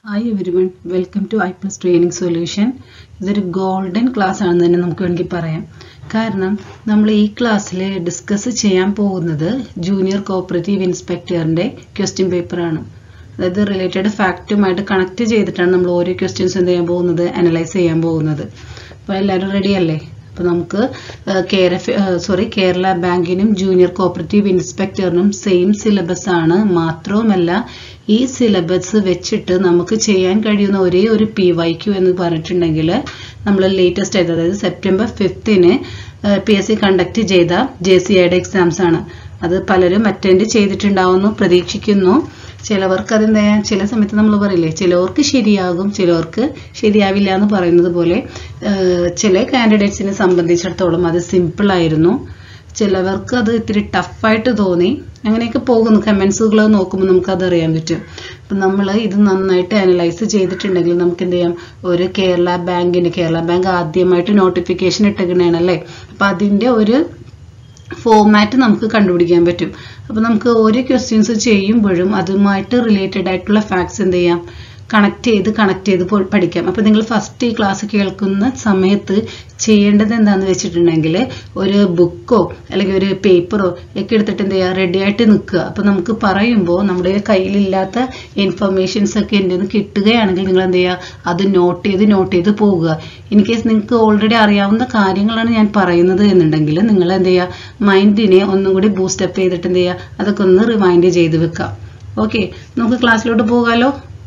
hi everyone welcome to I plus training solution ഇതൊരു golden class ആണെന്ന് തന്നെ നമുക്ക് വേണമെങ്കിൽ പറയാം കാരണം നമ്മൾ ഈ ക്ലാസ്സിൽ ഡിസ്കസ് ചെയ്യാൻ പോകുന്നത് ജൂനിയർ കോപ്പറേറ്റീവ് ഇൻസ്പെക്ടറിന്റെ ക്വസ്റ്റ്യൻ പേപ്പറാണ് അതായത് റിലേറ്റഡ് ഫാക്റ്റുമായിട്ട് കണക്ട് ചെയ്തിട്ടാണ് നമ്മൾ ഓരോ ക്വസ്റ്റ്യൻസ് എന്ത് ചെയ്യാൻ പോകുന്നത് അനലൈസ് ചെയ്യാൻ പോകുന്നത് അപ്പോൾ എല്ലാവരും റെഡി അല്ലേ അപ്പോൾ നമുക്ക് കേര സോറി കേരള ബാങ്കിനും ജൂനിയർ കോപ്പറേറ്റീവ് ഇൻസ്പെക്ടറിനും സെയിം സിലബസ് ആണ് മാത്രവുമല്ല ഈ സിലബസ് വെച്ചിട്ട് നമുക്ക് ചെയ്യാൻ കഴിയുന്ന ഒരേ ഒരു പി വൈ ക്യു എന്ന് പറഞ്ഞിട്ടുണ്ടെങ്കിൽ നമ്മൾ ലേറ്റസ്റ്റ് ആയിട്ട് അതായത് സെപ്റ്റംബർ ഫിഫ്തിന് പി എസ് സി കണ്ടക്ട് ചെയ്ത ജെ സി ഐയുടെ എക്സാംസ് ആണ് അത് പലരും അറ്റൻഡ് ചെയ്തിട്ടുണ്ടാവുമെന്ന് പ്രതീക്ഷിക്കുന്നു ചിലവർക്ക് അതെന്താ ചില സമയത്ത് നമ്മൾ പറയില്ലേ ചിലവർക്ക് ശരിയാകും ചിലവർക്ക് ശരിയാവില്ല എന്ന് പറയുന്നത് പോലെ ചില കാൻഡിഡേറ്റ്സിനെ സംബന്ധിച്ചിടത്തോളം അത് സിമ്പിൾ ആയിരുന്നു ചിലവർക്ക് അത് ഇത്തിരി ടഫായിട്ട് തോന്നി അങ്ങനെയൊക്കെ പോകുന്നു കമൻസുകൾ നോക്കുമ്പോൾ നമുക്ക് അത് അറിയാൻ പറ്റും അപ്പം നമ്മൾ ഇത് നന്നായിട്ട് അനലൈസ് ചെയ്തിട്ടുണ്ടെങ്കിൽ നമുക്ക് എന്ത് ചെയ്യാം ഒരു കേരള ബാങ്കിന് കേരള ബാങ്ക് ആദ്യമായിട്ട് നോട്ടിഫിക്കേഷൻ ഇട്ടേക്കണേണല്ലേ അപ്പം അതിൻ്റെ ഒരു ഫോമാറ്റ് നമുക്ക് കണ്ടുപിടിക്കാൻ പറ്റും അപ്പം നമുക്ക് ഓരോ ക്വസ്റ്റ്യൻസ് ചെയ്യുമ്പോഴും അതുമായിട്ട് റിലേറ്റഡ് ആയിട്ടുള്ള ഫാക്ട്സ് എന്ത് ചെയ്യാം കണക്ട് ചെയ്ത് കണക്ട് ചെയ്ത് പഠിക്കാം അപ്പം നിങ്ങൾ ഫസ്റ്റ് ഈ ക്ലാസ് കേൾക്കുന്ന സമയത്ത് ചെയ്യേണ്ടത് എന്താണെന്ന് വെച്ചിട്ടുണ്ടെങ്കിൽ ഒരു ബുക്കോ അല്ലെങ്കിൽ ഒരു പേപ്പറോ ഒക്കെ എടുത്തിട്ട് എന്ത് ചെയ്യുക റെഡി ആയിട്ട് നിൽക്കുക അപ്പം നമുക്ക് പറയുമ്പോൾ നമ്മുടെ കയ്യിലില്ലാത്ത ഇൻഫർമേഷൻസ് ഒക്കെ എൻ്റെ നിന്ന് കിട്ടുകയാണെങ്കിൽ നിങ്ങൾ എന്ത് ചെയ്യുക അത് നോട്ട് ചെയ്ത് നോട്ട് ചെയ്ത് പോവുക ഇൻ കേസ് നിങ്ങൾക്ക് ഓൾറെഡി അറിയാവുന്ന കാര്യങ്ങളാണ് ഞാൻ പറയുന്നത് എന്നുണ്ടെങ്കിൽ നിങ്ങൾ എന്ത് ചെയ്യുക മൈൻഡിനെ ഒന്നും കൂടി ബൂസ്റ്റപ്പ് ചെയ്തിട്ട് എന്ത് ചെയ്യുക അതൊക്കെ ഒന്ന് റിമൈൻഡ് ചെയ്ത് വെക്കാം ഓക്കെ നമുക്ക് ക്ലാസ്സിലോട്ട് പോകാമല്ലോ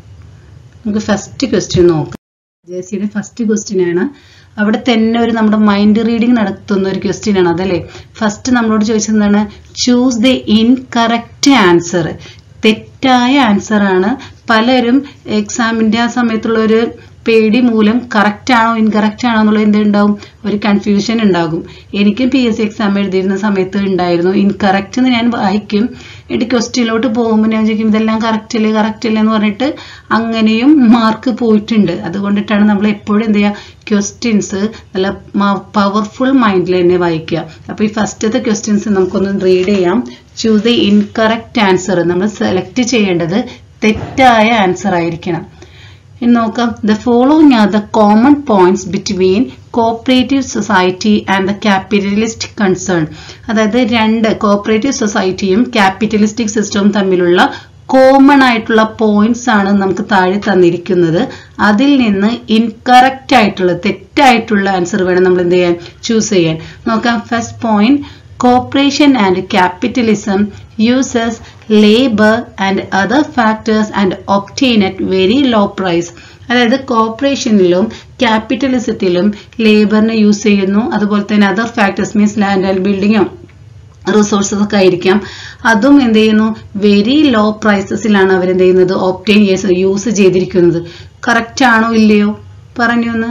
നമുക്ക് ഫസ്റ്റ് ക്വസ്റ്റ്യൻ നോക്കാം ജെ സിയുടെ ഫസ്റ്റ് ക്വസ്റ്റ്യൻ ആണ് അവിടെ തന്നെ ഒരു നമ്മുടെ മൈൻഡ് റീഡിംഗ് നടത്തുന്ന ഒരു ക്വസ്റ്റ്യൻ ആണ് അതല്ലേ ഫസ്റ്റ് നമ്മളോട് ചോദിച്ചത് എന്താണ് ചൂസ് ദി ഇൻകറക്റ്റ് ആൻസർ തെറ്റായ ആൻസർ ആണ് പലരും എക്സാമിന്റെ ആ സമയത്തുള്ള ഒരു പേടി മൂലം കറക്റ്റ് ആണോ ഇൻകറക്റ്റ് ആണോ എന്നുള്ള എന്തുണ്ടാവും ഒരു കൺഫ്യൂഷൻ ഉണ്ടാകും എനിക്കും പി എസ് സി എക്സാം എഴുതിയിരുന്ന സമയത്ത് ഉണ്ടായിരുന്നു ഇൻകറക്റ്റ് എന്ന് ഞാൻ വായിക്കും എന്നിട്ട് ക്വസ്റ്റ്യനിലോട്ട് പോകുമ്പോൾ ഞാൻ ചോദിക്കും ഇതെല്ലാം കറക്റ്റ് അല്ലേ കറക്റ്റ് അല്ലേ എന്ന് പറഞ്ഞിട്ട് അങ്ങനെയും മാർക്ക് പോയിട്ടുണ്ട് അതുകൊണ്ടിട്ടാണ് നമ്മൾ എപ്പോഴും എന്ത് ചെയ്യുക ക്വസ്റ്റ്യൻസ് നല്ല പവർഫുൾ മൈൻഡിൽ തന്നെ വായിക്കുക അപ്പോൾ ഈ ഫസ്റ്റത്തെ ക്വസ്റ്റ്യൻസ് നമുക്കൊന്ന് റീഡ് ചെയ്യാം ചൂസ് ദ ഇൻകറക്റ്റ് ആൻസർ നമ്മൾ സെലക്ട് ചെയ്യേണ്ടത് തെറ്റായ ആൻസർ ആയിരിക്കണം ഇനി നോക്കാം the following are the common points between cooperative society and the capitalist concern അതായത് രണ്ട് കോപ്പറേറ്റീവ് സൊസൈറ്റിയും ക്യാപിറ്റലിസ്റ്റിക് സിസ്റ്റവും തമ്മിലുള്ള കോമൺ ആയിട്ടുള്ള പോയിന്റ്സ് ആണ് നമുക്ക് താഴെ തന്നിരിക്കുന്നത് അതിൽ നിന്ന് ഇൻകറക്റ്റ് ആയിട്ടുള്ള തെറ്റായിട്ടുള്ള ആൻസർ വേണം നമ്മൾ എന്ത് ചെയ്യാൻ ചൂസ് ചെയ്യാൻ നോക്കാം first point cooperation and capitalism uses labor and other factors and obtain at very low price അതായത് കോപ്പറേഷനിലും ക്യാപിറ്റലിസത്തിലും ലേബറിനെ യൂസ് ചെയ്യുന്നു അതുപോലെ തന്നെ other factors means land and ബിൽഡിങ്ങോ റിസോഴ്സസ് ഒക്കെ ആയിരിക്കാം അതും എന്ത് ചെയ്യുന്നു വെരി ലോ പ്രൈസസിലാണ് അവരെന്ത് ചെയ്യുന്നത് ഓപ്റ്റെയിൻ യൂസ് ചെയ്തിരിക്കുന്നത് കറക്റ്റ് ആണോ ഇല്ലയോ പറഞ്ഞു ഒന്ന്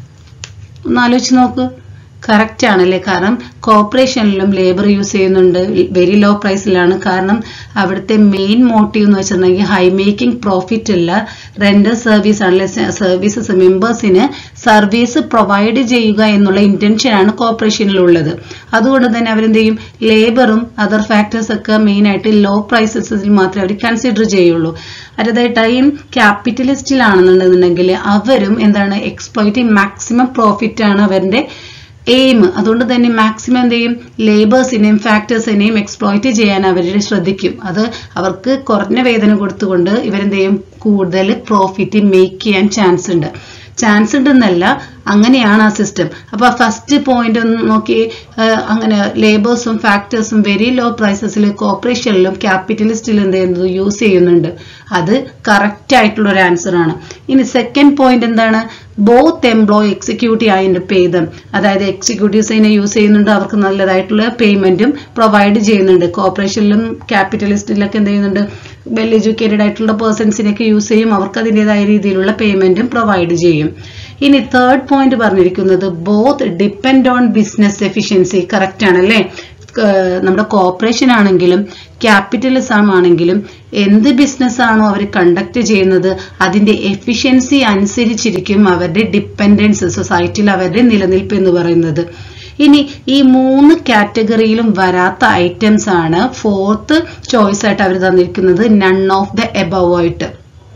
ഒന്ന് ആലോചിച്ച് നോക്ക് കറക്റ്റ് ആണല്ലേ കാരണം കോർപ്പറേഷനിലും ലേബർ യൂസ് ചെയ്യുന്നുണ്ട് വെരി ലോ പ്രൈസിലാണ് കാരണം അവിടുത്തെ മെയിൻ മോട്ടീവ് എന്ന് വെച്ചിട്ടുണ്ടെങ്കിൽ ഹൈ മേക്കിംഗ് പ്രോഫിറ്റ് അല്ല റെന്റർ സർവീസ് ആണല്ലേ സർവീസസ് മെമ്പേഴ്സിന് സർവീസ് പ്രൊവൈഡ് ചെയ്യുക എന്നുള്ള ഇന്റൻഷൻ ആണ് കോർപ്പറേഷനിലുള്ളത് അതുകൊണ്ട് തന്നെ അവരെന്ത് ചെയ്യും ലേബറും അതർ ഫാക്ടേഴ്സ് ഒക്കെ മെയിൻ ആയിട്ട് ലോ പ്രൈസസിൽ മാത്രമേ അവർ കൺസിഡർ ചെയ്യുള്ളൂ അതായത് ടൈം ക്യാപിറ്റലിസ്റ്റിലാണെന്നുണ്ടെന്നുണ്ടെങ്കിൽ അവരും എന്താണ് എക്സ്പ്ലോയിറ്റിംഗ് മാക്സിമം പ്രോഫിറ്റ് ആണ് അവരുടെ എയിം അതുകൊണ്ട് തന്നെ മാക്സിമം എന്ത് ചെയ്യും ലേബേഴ്സിനെയും ഫാക്ടേഴ്സിനെയും എക്സ്പ്ലോയിറ്റ് ചെയ്യാൻ അവർ ശ്രദ്ധിക്കും അത് അവർക്ക് കുറഞ്ഞ വേതനം കൊടുത്തുകൊണ്ട് ഇവരെന്ത് ചെയ്യും കൂടുതൽ പ്രോഫിറ്റ് മേക്ക് ചെയ്യാൻ ചാൻസ് ഉണ്ട് ചാൻസ് ഉണ്ടെന്നല്ല അങ്ങനെയാണ് ആ സിസ്റ്റം അപ്പൊ ഫസ്റ്റ് പോയിന്റ് ഒന്ന് നോക്കി അങ്ങനെ ലേബേഴ്സും ഫാക്ടേഴ്സും വെരി ലോ പ്രൈസസിൽ കോർപ്പറേഷനിലും ക്യാപിറ്റലിസ്റ്റിലും എന്ത് ചെയ്യുന്നത് യൂസ് ചെയ്യുന്നുണ്ട് അത് കറക്റ്റ് ആയിട്ടുള്ള ഒരു ആൻസർ ആണ് ഇനി സെക്കൻഡ് പോയിന്റ് എന്താണ് ബോത്ത് എംപ്ലോയി എക്സിക്യൂട്ടീവ് ആയിട്ട് പെയ്തം അതായത് എക്സിക്യൂട്ടീവ്സിനെ യൂസ് ചെയ്യുന്നുണ്ട് അവർക്ക് നല്ലതായിട്ടുള്ള പേയ്മെന്റും പ്രൊവൈഡ് ചെയ്യുന്നുണ്ട് കോർപ്പറേഷനിലും ക്യാപിറ്റലിസ്റ്റിലൊക്കെ എന്ത് ചെയ്യുന്നുണ്ട് വെൽ എഡ്യൂക്കേറ്റഡ് ആയിട്ടുള്ള പേഴ്സൺസിനെയൊക്കെ യൂസ് ചെയ്യും അവർക്ക് അതിൻ്റെതായ രീതിയിലുള്ള പേയ്മെന്റും പ്രൊവൈഡ് ചെയ്യും ഇനി തേർഡ് പോയിന്റ് പറഞ്ഞിരിക്കുന്നത് both depend on business efficiency correct ആണല്ലേ നമ്മുടെ കോർപ്പറേഷൻ ആണെങ്കിലും ക്യാപിറ്റലിസം ആണെങ്കിലും എന്ത് ബിസിനസ് ആണോ അവർ കണ്ടക്ട് ചെയ്യുന്നത് അതിന്റെ എഫിഷ്യൻസി അനുസരിച്ചിരിക്കും അവരുടെ ഡിപ്പെൻഡൻസ് സൊസൈറ്റിയിൽ അവരുടെ നിലനിൽപ്പ് എന്ന് പറയുന്നത് ഇനി ഈ മൂന്ന് കാറ്റഗറിയിലും വരാത്ത ഐറ്റംസ് ആണ് ഫോർത്ത് ചോയ്സ് ആയിട്ട് അവർ തന്നിരിക്കുന്നത് നൺ ഓഫ് ദ എബവ് ആയിട്ട്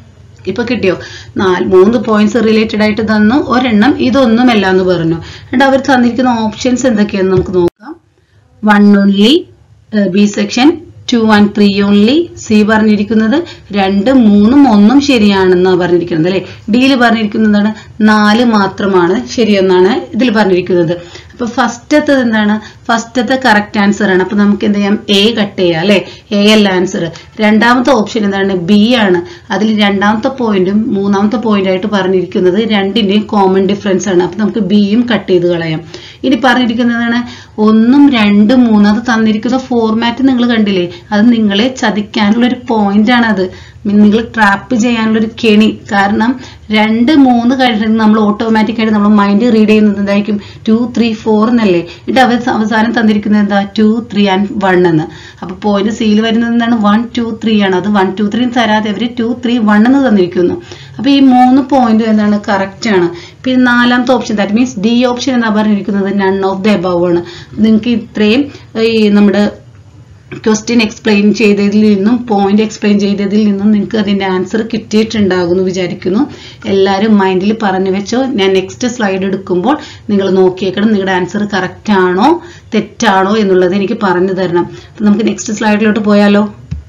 ഇപ്പൊ കിട്ടിയോ നാല് മൂന്ന് പോയിന്റ്സ് റിലേറ്റഡ് ആയിട്ട് തന്നു ഒരെണ്ണം ഇതൊന്നുമല്ല എന്ന് പറഞ്ഞു എന്നിട്ട് അവർ തന്നിരിക്കുന്ന ഓപ്ഷൻസ് എന്തൊക്കെയാണെന്ന് നമുക്ക് നോക്കാം one only B section two and three only C പറഞ്ഞിരിക്കുന്നത് രണ്ട് മൂന്നും ഒന്നും ശരിയാണെന്നാണ് പറഞ്ഞിരിക്കുന്നത് അല്ലെ ഡിയിൽ പറഞ്ഞിരിക്കുന്നതാണ് നാല് മാത്രമാണ് ശരിയെന്നാണ് ഇതിൽ പറഞ്ഞിരിക്കുന്നത് അപ്പൊ ഫസ്റ്റത്തത് എന്താണ് ഫസ്റ്റത്തെ കറക്റ്റ് ആൻസർ ആണ് അപ്പൊ നമുക്ക് എന്ത് ചെയ്യാം എ കട്ട് ചെയ്യാം അല്ലെ എ അല്ല ആൻസർ രണ്ടാമത്തെ ഓപ്ഷൻ എന്താണ് ബി ആണ് അതിൽ രണ്ടാമത്തെ പോയിന്റും മൂന്നാമത്തെ പോയിന്റ് ആയിട്ട് പറഞ്ഞിരിക്കുന്നത് രണ്ടിന്റെയും കോമൺ ഡിഫറൻസ് ആണ് അപ്പൊ നമുക്ക് ബിയും കട്ട് ചെയ്ത് കളയാം ഇനി പറഞ്ഞിരിക്കുന്നതാണ് ഒന്നും രണ്ടും മൂന്നും അത് തന്നിരിക്കുന്ന ഫോർമാറ്റ് നിങ്ങൾ കണ്ടില്ലേ അത് നിങ്ങളെ ചതിക്കാനുള്ള ഒരു പോയിന്റ് ആണ് അത് നിങ്ങൾ ട്രാപ്പ് ചെയ്യാനുള്ള ഒരു കെണി കാരണം രണ്ട് മൂന്ന് കഴിഞ്ഞിട്ട് നമ്മൾ ഓട്ടോമാറ്റിക് ആയിട്ട് നമ്മൾ മൈൻഡ് റീഡ് ചെയ്യുന്നത് എന്തായിരിക്കും ടു ത്രീ ഫോർ എന്നല്ലേ എന്നിട്ട് അവർ അവസാനം തന്നിരിക്കുന്നത് എന്താ ടു ത്രീ ആൻഡ് വൺ എന്ന് അപ്പൊ പോയിന്റ് സിയിൽ വരുന്നത് എന്താണ് വൺ ടു ത്രീ ആണ് അത് വൺ ടു ത്രീ തരാതെ അവർ ടു ത്രീ വൺ എന്ന് തന്നിരിക്കുന്നു അപ്പൊ ഈ മൂന്ന് പോയിന്റും എന്താണ് കറക്റ്റ് ആണ് പിന്നെ നാലാമത്തെ option that means D option എന്നാ പറഞ്ഞിരിക്കുന്നത് നൺ ഓഫ് ദ എബവ് ആണ് നിങ്ങൾക്ക് ഇത്രയും ഈ നമ്മുടെ ക്വസ്റ്റ്യൻ എക്സ്പ്ലെയിൻ ചെയ്തതിൽ നിന്നും പോയിന്റ് എക്സ്പ്ലെയിൻ ചെയ്തതിൽ നിന്നും നിങ്ങൾക്ക് അതിന്റെ ആൻസർ കിട്ടിയിട്ടുണ്ടാകുമെന്ന് വിചാരിക്കുന്നു എല്ലാവരും മൈൻഡിൽ പറഞ്ഞു വെച്ചോ ഞാൻ നെക്സ്റ്റ് സ്ലൈഡ് എടുക്കുമ്പോൾ നിങ്ങൾ നോക്കിയേക്കണം നിങ്ങളുടെ ആൻസർ കറക്റ്റ് ആണോ തെറ്റാണോ എന്നുള്ളത് എനിക്ക് പറഞ്ഞു തരണം അപ്പൊ നമുക്ക് നെക്സ്റ്റ് സ്ലൈഡിലോട്ട് പോയാലോ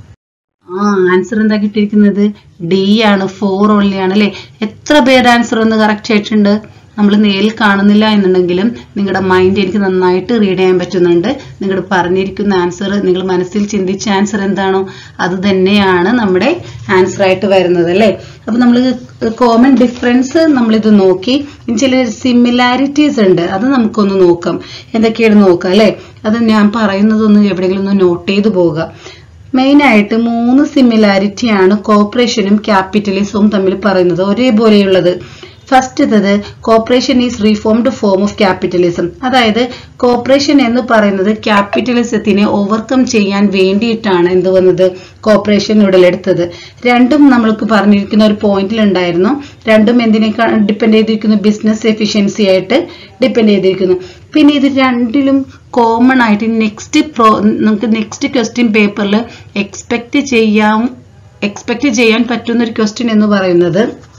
ആ ആൻസർ എന്താ കിട്ടിയിരിക്കുന്നത് ഡി ആണ് ഫോർ ഓൺലി ആണ് അല്ലെ എത്ര പേര് ആൻസർ ഒന്ന് കറക്റ്റ് ആയിട്ടുണ്ട് നമ്മൾ നേരിൽ കാണുന്നില്ല എന്നുണ്ടെങ്കിലും നിങ്ങളുടെ മൈൻഡ് എനിക്ക് നന്നായിട്ട് റീഡ് ചെയ്യാൻ പറ്റുന്നുണ്ട് നിങ്ങൾ പറഞ്ഞിരിക്കുന്ന ആൻസർ നിങ്ങൾ മനസ്സിൽ ചിന്തിച്ച ആൻസർ എന്താണോ അത് തന്നെയാണ് നമ്മുടെ ആൻസർ ആയിട്ട് വരുന്നത് അല്ലേ അപ്പൊ നമ്മൾ കോമൺ ഡിഫറൻസ് നമ്മളിത് നോക്കി ഇനി ചില സിമിലാരിറ്റീസ് ഉണ്ട് അത് നമുക്കൊന്ന് നോക്കാം എന്തൊക്കെയാണ് നോക്കാം അല്ലേ അത് ഞാൻ പറയുന്നതൊന്ന് എവിടെയെങ്കിലും ഒന്ന് നോട്ട് ചെയ്തു പോവുക മെയിൻ ആയിട്ട് മൂന്ന് സിമിലാരിറ്റി ആണ് കോപ്പറേഷനും ക്യാപിറ്റലിസവും തമ്മിൽ പറയുന്നത് ഒരേപോലെയുള്ളത് ഫസ്റ്റത്തത് cooperation is reformed form of capitalism അതായത് കോപ്പറേഷൻ എന്ന് പറയുന്നത് ക്യാപിറ്റലിസത്തിനെ ഓവർകം ചെയ്യാൻ വേണ്ടിയിട്ടാണ് എന്ത് വന്നത് കോപ്പറേഷൻ ഉടലെടുത്തത് രണ്ടും നമ്മൾക്ക് പറഞ്ഞിരിക്കുന്ന ഒരു പോയിന്റിൽ ഉണ്ടായിരുന്നു രണ്ടും എന്തിനെ ഡിപ്പെൻഡ് ചെയ്തിരിക്കുന്നു ബിസിനസ് എഫിഷ്യൻസി ആയിട്ട് ഡിപ്പെൻഡ് ചെയ്തിരിക്കുന്നു പിന്നെ ഇത് രണ്ടിലും കോമൺ ആയിട്ട് നെക്സ്റ്റ് പ്രോ നമുക്ക് നെക്സ്റ്റ് ക്വസ്റ്റ്യൻ പേപ്പറിൽ എക്സ്പെക്ട് ചെയ്യാം എക്സ്പെക്ട് ചെയ്യാൻ പറ്റുന്ന ഒരു ക്വസ്റ്റ്യൻ എന്ന് പറയുന്നത്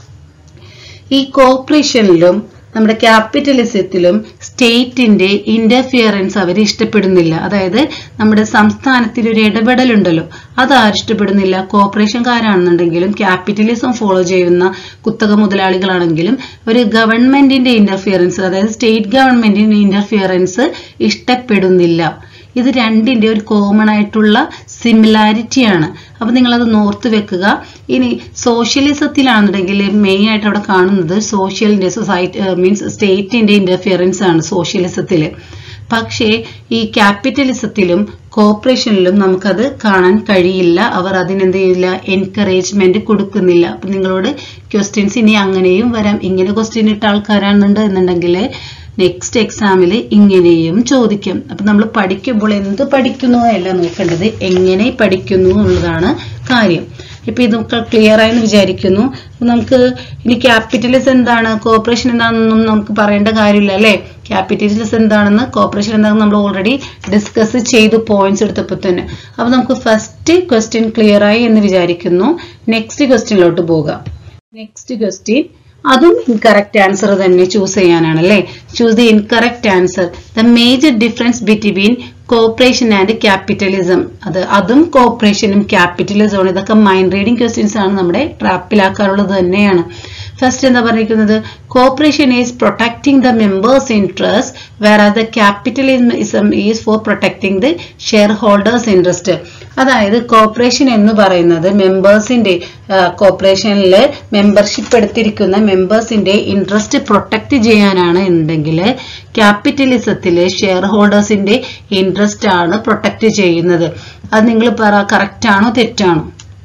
ഈ കോപ്പറേഷനിലും നമ്മുടെ ക്യാപിറ്റലിസത്തിലും സ്റ്റേറ്റിന്റെ ഇന്റർഫിയറൻസ് അവർ ഇഷ്ടപ്പെടുന്നില്ല അതായത് നമ്മുടെ സംസ്ഥാനത്തിൽ ഒരു ഇടപെടലുണ്ടല്ലോ അത് ആരും ഇഷ്ടപ്പെടുന്നില്ല കോപ്പറേഷൻകാരാണെന്നുണ്ടെങ്കിലും ക്യാപിറ്റലിസം ഫോളോ ചെയ്യുന്ന കുത്തക മുതലാളികളാണെങ്കിലും ഒരു ഗവൺമെന്റിന്റെ ഇന്റർഫിയറൻസ് അതായത് സ്റ്റേറ്റ് ഗവൺമെന്റിന്റെ ഇന്റർഫിയറൻസ് ഇഷ്ടപ്പെടുന്നില്ല ഇത് രണ്ടിന്റെ ഒരു കോമൺ ആയിട്ടുള്ള സിമിലാരിറ്റി ആണ് അപ്പൊ നിങ്ങൾ അത് നോർത്ത് വെക്കുക ഇനി സോഷ്യലിസത്തിലാണെന്നുണ്ടെങ്കിൽ മെയിൻ ആയിട്ട് അവിടെ കാണുന്നത് സോഷ്യലിന്റെ സൊസൈറ്റി മീൻസ് സ്റ്റേറ്റിന്റെ ഇന്റർഫിയറൻസ് ആണ് സോഷ്യലിസത്തില് പക്ഷേ ഈ ക്യാപിറ്റലിസത്തിലും കോപ്പറേഷനിലും നമുക്കത് കാണാൻ കഴിയില്ല അവർ അതിനെന്ത് ചെയ്യില്ല എൻകറേജ്മെന്റ് കൊടുക്കുന്നില്ല അപ്പൊ നിങ്ങളോട് ക്വസ്റ്റ്യൻസ് ഇനി അങ്ങനെയും വരാം ഇങ്ങനെ ക്വസ്റ്റ്യൻ ഇട്ട ആൾക്കാരാണെന്നുണ്ട് എന്നുണ്ടെങ്കിൽ നെക്സ്റ്റ് എക്സാമിൽ ഇങ്ങനെയും ചോദിക്കും അപ്പൊ നമ്മൾ പഠിക്കുമ്പോൾ എന്ത് പഠിക്കുന്നു അല്ല നോക്കേണ്ടത് എങ്ങനെ പഠിക്കുന്നു എന്നുള്ളതാണ് കാര്യം ഇപ്പൊ ഇത് ക്ലിയർ ആയെന്ന് വിചാരിക്കുന്നു നമുക്ക് ഇനി ക്യാപിറ്റലിസം എന്താണ് കോപ്പറേഷൻ എന്താണെന്നൊന്നും നമുക്ക് പറയേണ്ട കാര്യമില്ല അല്ലെ ക്യാപിറ്റലിസം എന്താണെന്ന് കോപ്പറേഷൻ എന്താണെന്ന് നമ്മൾ ഓൾറെഡി ഡിസ്കസ് ചെയ്തു പോയിന്റ്സ് എടുത്തപ്പോൾ തന്നെ അപ്പൊ നമുക്ക് ഫസ്റ്റ് ക്വസ്റ്റ്യൻ ക്ലിയർ ആയി എന്ന് വിചാരിക്കുന്നു നെക്സ്റ്റ് ക്വസ്റ്റ്യനിലോട്ട് പോകാം നെക്സ്റ്റ് ക്വസ്റ്റ്യൻ അതും ഇൻകറക്റ്റ് ആൻസർ തന്നെ ചൂസ് ചെയ്യാനാണ് അല്ലേ choose the incorrect answer the major difference between cooperation and capitalism അത് അതും കോപ്പറേഷനും ക്യാപിറ്റലിസവും ഇതൊക്കെ മൈൻഡ് റീഡിംഗ് ക്വസ്റ്റ്യൻസ് ആണ് നമ്മുടെ ട്രാപ്പിലാക്കാറുള്ളത് തന്നെയാണ് ഫസ്റ്റ് എന്താ പറഞ്ഞിരിക്കുന്നത് cooperation is protecting the members interest whereas the capitalism is for protecting the shareholders interest അതായത് cooperation എന്ന് പറയുന്നത് മെമ്പേഴ്സിന്റെ കോപ്പറേഷനിൽ മെമ്പർഷിപ്പ് എടുത്തിരിക്കുന്ന മെമ്പേഴ്സിന്റെ ഇൻട്രസ്റ്റ് പ്രൊട്ടക്ട് ചെയ്യാനാണ് എന്നുണ്ടെങ്കിൽ ക്യാപിറ്റലിസത്തിലെ ഷെയർ ഹോൾഡേഴ്സിന്റെ ഇൻട്രസ്റ്റ് ആണ് പ്രൊട്ടക്ട് ചെയ്യുന്നത് അത് നിങ്ങൾ പറ കറക്റ്റ് ആണോ തെറ്റാണോ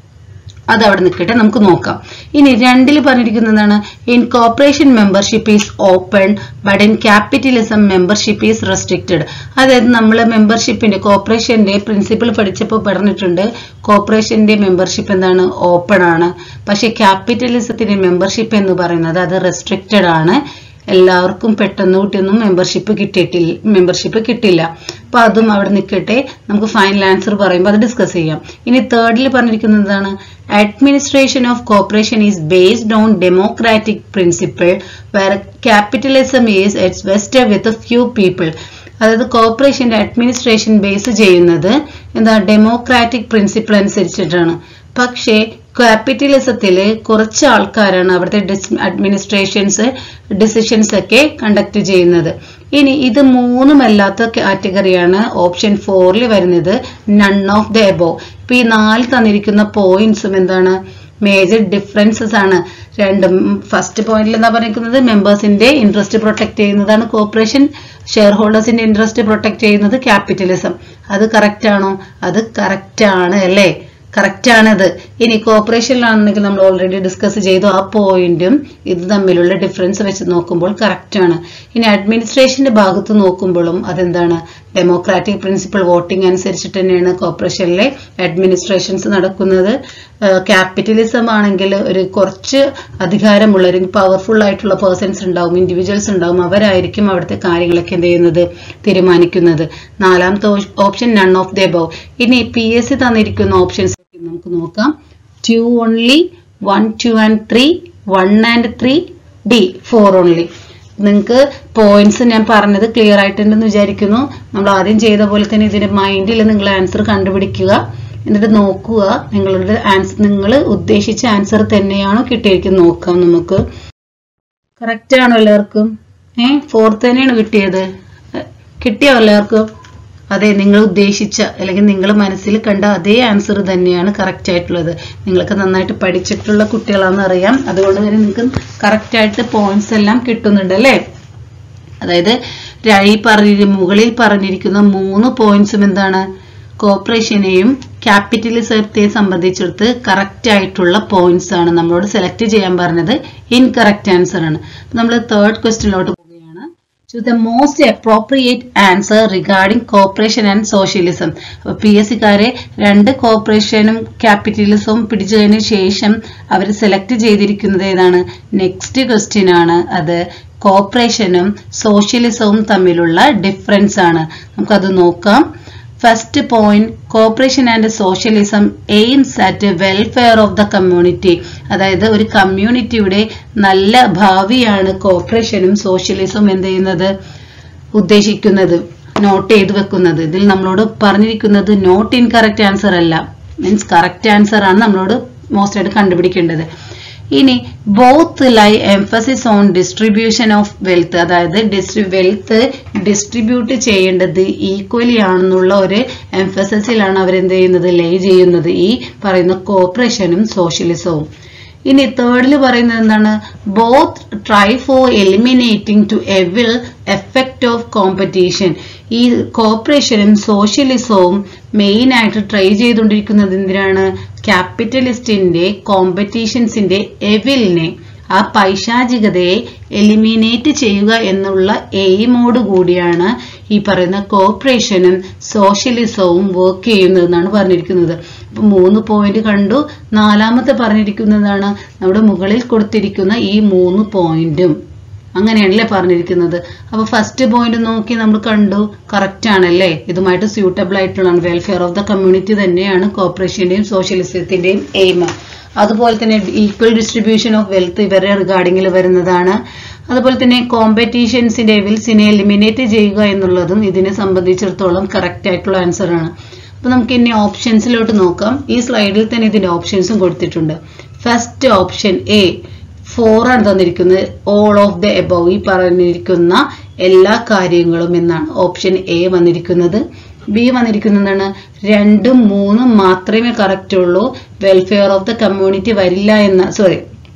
അത് അവിടെ നിൽക്കട്ടെ നമുക്ക് നോക്കാം ഇനി രണ്ടിൽ പറഞ്ഞിരിക്കുന്നതാണ് in cooperation membership is open but in capitalism membership is restricted അതായത് നമ്മൾ മെമ്പർഷിപ്പിന്റെ കോപ്പറേഷന്റെ പ്രിൻസിപ്പിൾ പഠിച്ചപ്പോൾ പറഞ്ഞിട്ടുണ്ട് കോപ്പറേഷന്റെ മെമ്പർഷിപ്പ് എന്താണ് ഓപ്പൺ ആണ് പക്ഷെ ക്യാപിറ്റലിസത്തിന്റെ മെമ്പർഷിപ്പ് എന്ന് പറയുന്നത് അത് റെസ്ട്രിക്റ്റഡ് ആണ് എല്ലാവർക്കും പെട്ടെന്ന് കൂട്ടിയൊന്നും മെമ്പർഷിപ്പ് കിട്ടിയിട്ടില്ല മെമ്പർഷിപ്പ് കിട്ടില്ല അപ്പൊ അതും അവിടെ നിൽക്കട്ടെ നമുക്ക് ഫൈനൽ ആൻസർ പറയുമ്പോൾ അത് ഡിസ്കസ് ചെയ്യാം ഇനി തേർഡിൽ പറഞ്ഞിരിക്കുന്നത് എന്താണ് administration of corporation is based on democratic principle where capitalism is it's vest with few people അതായത് കോർപ്പറേഷന്റെ അഡ്മിനിസ്ട്രേഷൻ ബേസ് ചെയ്യുന്നത് എന്താ ഡെമോക്രാറ്റിക് പ്രിൻസിപ്പിൾ അനുസരിച്ചിട്ടാണ് പക്ഷേ ക്യാപിറ്റലിസത്തില് കുറച്ച് ആൾക്കാരാണ് അവിടുത്തെ അഡ്മിനിസ്ട്രേഷൻസ് ഡിസിഷൻസ് ഒക്കെ കണ്ടക്ട് ചെയ്യുന്നത് ഇനി ഇത് മൂന്നുമല്ലാത്ത കാറ്റഗറിയാണ് ഓപ്ഷൻ ഫോറിൽ വരുന്നത് നൺ ഓഫ് ദ എബോ ഇപ്പൊ ഈ നാല് തന്നിരിക്കുന്ന പോയിന്റ്സും എന്താണ് മേജർ ഡിഫറൻസസ് ആണ് രണ്ടും ഫസ്റ്റ് പോയിന്റിൽ എന്താ പറഞ്ഞിരിക്കുന്നത് മെമ്പേഴ്സിന്റെ ഇൻട്രസ്റ്റ് പ്രൊട്ടക്ട് ചെയ്യുന്നതാണ് കോർപ്പറേഷൻ ഷെയർ ഹോൾഡേഴ്സിന്റെ ഇൻട്രസ്റ്റ് പ്രൊട്ടക്ട് ചെയ്യുന്നത് ക്യാപിറ്റലിസം അത് കറക്റ്റ് ആണോ അത് കറക്റ്റ് ആണ് അല്ലേ കറക്റ്റ് ആണത് ഇനി കോർപ്പറേഷനിലാണെങ്കിൽ നമ്മൾ ഓൾറെഡി ഡിസ്കസ് ചെയ്തു ആ പോയിന്റും ഇത് തമ്മിലുള്ള ഡിഫറൻസ് വെച്ച് നോക്കുമ്പോൾ കറക്റ്റ് ആണ് ഇനി അഡ്മിനിസ്ട്രേഷന്റെ ഭാഗത്ത് നോക്കുമ്പോഴും അതെന്താണ് ഡെമോക്രാറ്റിക് പ്രിൻസിപ്പൾ വോട്ടിംഗ് അനുസരിച്ചിട്ട് തന്നെയാണ് കോർപ്പറേഷനിലെ അഡ്മിനിസ്ട്രേഷൻസ് നടക്കുന്നത് ക്യാപിറ്റലിസം ആണെങ്കിൽ ഒരു കുറച്ച് അധികാരമുള്ള ഒരു പവർഫുൾ ആയിട്ടുള്ള പേഴ്സൺസ് ഉണ്ടാവും ഇൻഡിവിജ്വൽസ് ഉണ്ടാവും അവരായിരിക്കും അവിടുത്തെ കാര്യങ്ങളൊക്കെ എന്ത് ചെയ്യുന്നത് തീരുമാനിക്കുന്നത് നാലാമത്തെ option none of the above ഇനി പി എസ് സി തന്നിരിക്കുന്ന ഓപ്ഷൻസ് നമുക്ക് നോക്കാം two only one two and three one and three D four only നിങ്ങൾക്ക് പോയിന്റ്സ് ഞാൻ പറഞ്ഞത് ക്ലിയർ ആയിട്ടുണ്ടെന്ന് വിചാരിക്കുന്നു നമ്മൾ ആദ്യം ചെയ്ത പോലെ തന്നെ ഇതിന്റെ മൈൻഡിൽ നിങ്ങൾ ആൻസർ കണ്ടുപിടിക്കുക എന്നിട്ട് നോക്കുക നിങ്ങളുടെ ആൻസർ നിങ്ങൾ ഉദ്ദേശിച്ച ആൻസർ തന്നെയാണോ കിട്ടിയിരിക്കുന്നത് നോക്കാം നമുക്ക് കറക്റ്റ് ആണോ എല്ലാവർക്കും ഏ ഫോർത്ത് തന്നെയാണ് കിട്ടിയത് കിട്ടിയോ എല്ലാവർക്കും അതെ നിങ്ങൾ ഉദ്ദേശിച്ച അല്ലെങ്കിൽ നിങ്ങൾ മനസ്സിൽ കണ്ട അതേ ആൻസർ തന്നെയാണ് കറക്റ്റ് ആയിട്ടുള്ളത് നിങ്ങൾക്ക് നന്നായിട്ട് പഠിച്ചിട്ടുള്ള കുട്ടികളാണെന്ന് അറിയാം അതുകൊണ്ട് തന്നെ നിങ്ങൾക്ക് കറക്റ്റ് ആയിട്ട് പോയിന്റ്സ് എല്ലാം കിട്ടുന്നുണ്ട് അല്ലേ അതായത് ഈ പറഞ്ഞ മുകളിൽ പറഞ്ഞിരിക്കുന്ന മൂന്ന് പോയിന്റ്സും എന്താണ് കോർപ്പറേഷനെയും ക്യാപിറ്റലിസത്തെ സംബന്ധിച്ചിടത്ത് കറക്റ്റ് ആയിട്ടുള്ള പോയിന്റ്സ് ആണ് നമ്മളോട് സെലക്ട് ചെയ്യാൻ പറഞ്ഞത് ഇൻകറക്റ്റ് ആൻസർ ആണ് നമ്മൾ തേർഡ് ക്വസ്റ്റിനിലോട്ട് പോവുകയാണ് to the most appropriate answer regarding corporation and socialism അപ്പൊ പി എസ് സിക്കാരെ രണ്ട് കോർപ്പറേഷനും ക്യാപിറ്റലിസവും പിടിച്ചതിന് ശേഷം അവർ സെലക്ട് ചെയ്തിരിക്കുന്നത് ഏതാണ് നെക്സ്റ്റ് ക്വസ്റ്റ്യൻ ആണ് അത് കോർപ്പറേഷനും സോഷ്യലിസവും തമ്മിലുള്ള ഡിഫറൻസ് ആണ് നമുക്കത് നോക്കാം first point corporation and socialism aims at welfare of the community അതായത് ഒരു കമ്മ്യൂണിറ്റിയുടെ നല്ല ഭാവിയാണ് കോർപ്പറേഷനും സോഷ്യലിസവും എന്ത് ചെയ്യുന്നത് ഉദ്ദേശിക്കുന്നത് നോട്ട് ചെയ്ത് വെക്കുന്നത് ഇതിൽ നമ്മളോട് പറഞ്ഞിരിക്കുന്നത് നോട്ട് ഇൻ കറക്റ്റ് ആൻസർ അല്ല മീൻസ് കറക്റ്റ് ആൻസർ ആണ് നമ്മളോട് മോസ്റ്റ് ആയിട്ട് കണ്ടുപിടിക്കേണ്ടത് ഇനി both lay emphasis on distribution of wealth അതായത് ഡിസ്ട്രി വെൽത്ത് ഡിസ്ട്രിബ്യൂട്ട് ചെയ്യേണ്ടത് ഈക്വലി ആണെന്നുള്ള ഒരു എംഫസിസിലാണ് അവരെന്ത് ചെയ്യുന്നത് ലേ ചെയ്യുന്നത് ഈ പറയുന്ന കോർപ്പറേഷനും സോഷ്യലിസവും ഇനി തേർഡിൽ പറയുന്നത് എന്താണ് both try for eliminating to evil effect of competition ഈ കോർപ്പറേഷനും സോഷ്യലിസവും മെയിൻ ആയിട്ട് ട്രൈ ചെയ്തുകൊണ്ടിരിക്കുന്നത് എന്തിനാണ് ക്യാപിറ്റലിസ്റ്റിന്റെ കോമ്പറ്റീഷൻസിന്റെ എവിലിനെ ആ പൈശാചികതയെ എലിമിനേറ്റ് ചെയ്യുക എന്നുള്ള എയിമോട് കൂടിയാണ് ഈ പറയുന്ന കോർപ്പറേഷനും സോഷ്യലിസവും വർക്ക് ചെയ്യുന്നതെന്നാണ് പറഞ്ഞിരിക്കുന്നത് അപ്പൊ മൂന്ന് പോയിന്റ് കണ്ടു നാലാമത്തെ പറഞ്ഞിരിക്കുന്നതാണ് നമ്മുടെ മുകളിൽ കൊടുത്തിരിക്കുന്ന ഈ മൂന്ന് പോയിന്റും അങ്ങനെയാണല്ലേ പറഞ്ഞിരിക്കുന്നത് അപ്പൊ ഫസ്റ്റ് പോയിന്റ് നോക്കി നമ്മൾ കണ്ടു കറക്റ്റ് ആണല്ലേ ഇതുമായിട്ട് സ്യൂട്ടബിൾ ആയിട്ടുള്ളതാണ് വെൽഫെയർ ഓഫ് ദ കമ്മ്യൂണിറ്റി തന്നെയാണ് കോർപ്പറേഷന്റെയും സോഷ്യലിസത്തിന്റെയും എയിം അതുപോലെ തന്നെ ഈക്വൽ ഡിസ്ട്രിബ്യൂഷൻ ഓഫ് വെൽത്ത് ഇവരുടെ റിഗാർഡിങ്ങിൽ വരുന്നതാണ് അതുപോലെ തന്നെ കോമ്പറ്റീഷൻസിന്റെ എവിൽസിനെ എലിമിനേറ്റ് ചെയ്യുക എന്നുള്ളതും ഇതിനെ സംബന്ധിച്ചിടത്തോളം കറക്റ്റ് ആയിട്ടുള്ള ആൻസർ ആണ് അപ്പൊ നമുക്ക് ഇനി ഓപ്ഷൻസിലോട്ട് നോക്കാം ഈ സ്ലൈഡിൽ തന്നെ ഇതിന്റെ ഓപ്ഷൻസും കൊടുത്തിട്ടുണ്ട് ഫസ്റ്റ് ഓപ്ഷൻ എ ഫോർ ആണ് തന്നിരിക്കുന്നത് ഓൾ ഓഫ് ദ എബവ് ഈ പറഞ്ഞിരിക്കുന്ന എല്ലാ കാര്യങ്ങളും എന്നാണ് ഓപ്ഷൻ എ വന്നിരിക്കുന്നത് ബി വന്നിരിക്കുന്നത് എന്താണ് രണ്ടും മൂന്നും മാത്രമേ കറക്റ്റ് ഉള്ളൂ വെൽഫെയർ ഓഫ് ദ കമ്മ്യൂണിറ്റി വരില്ല എന്ന സോറി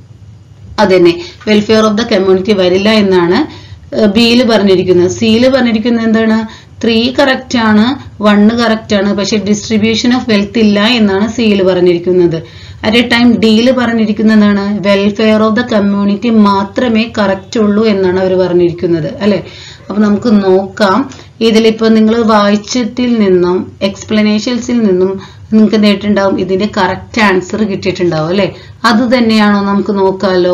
അതന്നെ വെൽഫെയർ ഓഫ് ദ കമ്മ്യൂണിറ്റി വരില്ല എന്നാണ് ബിയിൽ പറഞ്ഞിരിക്കുന്നത് സിയിൽ പറഞ്ഞിരിക്കുന്നത് എന്താണ് ത്രീ കറക്റ്റ് ആണ് വണ്ണ് കറക്റ്റ് ആണ് പക്ഷെ ഡിസ്ട്രിബ്യൂഷൻ ഓഫ് വെൽത്ത് ഇല്ല എന്നാണ് സിയിൽ പറഞ്ഞിരിക്കുന്നത് അറ്റ് എ ടൈം ഡിയിൽ പറഞ്ഞിരിക്കുന്നതാണ് വെൽഫെയർ ഓഫ് ദ കമ്മ്യൂണിറ്റി മാത്രമേ കറക്റ്റ് ഉള്ളൂ എന്നാണ് അവർ പറഞ്ഞിരിക്കുന്നത് അല്ലെ അപ്പൊ നമുക്ക് നോക്കാം ഇതിലിപ്പോ നിങ്ങൾ വായിച്ചതിൽ നിന്നും എക്സ്പ്ലനേഷൻസിൽ നിന്നും നിങ്ങൾക്ക് നേരിട്ടുണ്ടാവും ഇതിന്റെ കറക്റ്റ് ആൻസർ കിട്ടിയിട്ടുണ്ടാവും അല്ലെ അത് തന്നെയാണോ നമുക്ക് നോക്കാലോ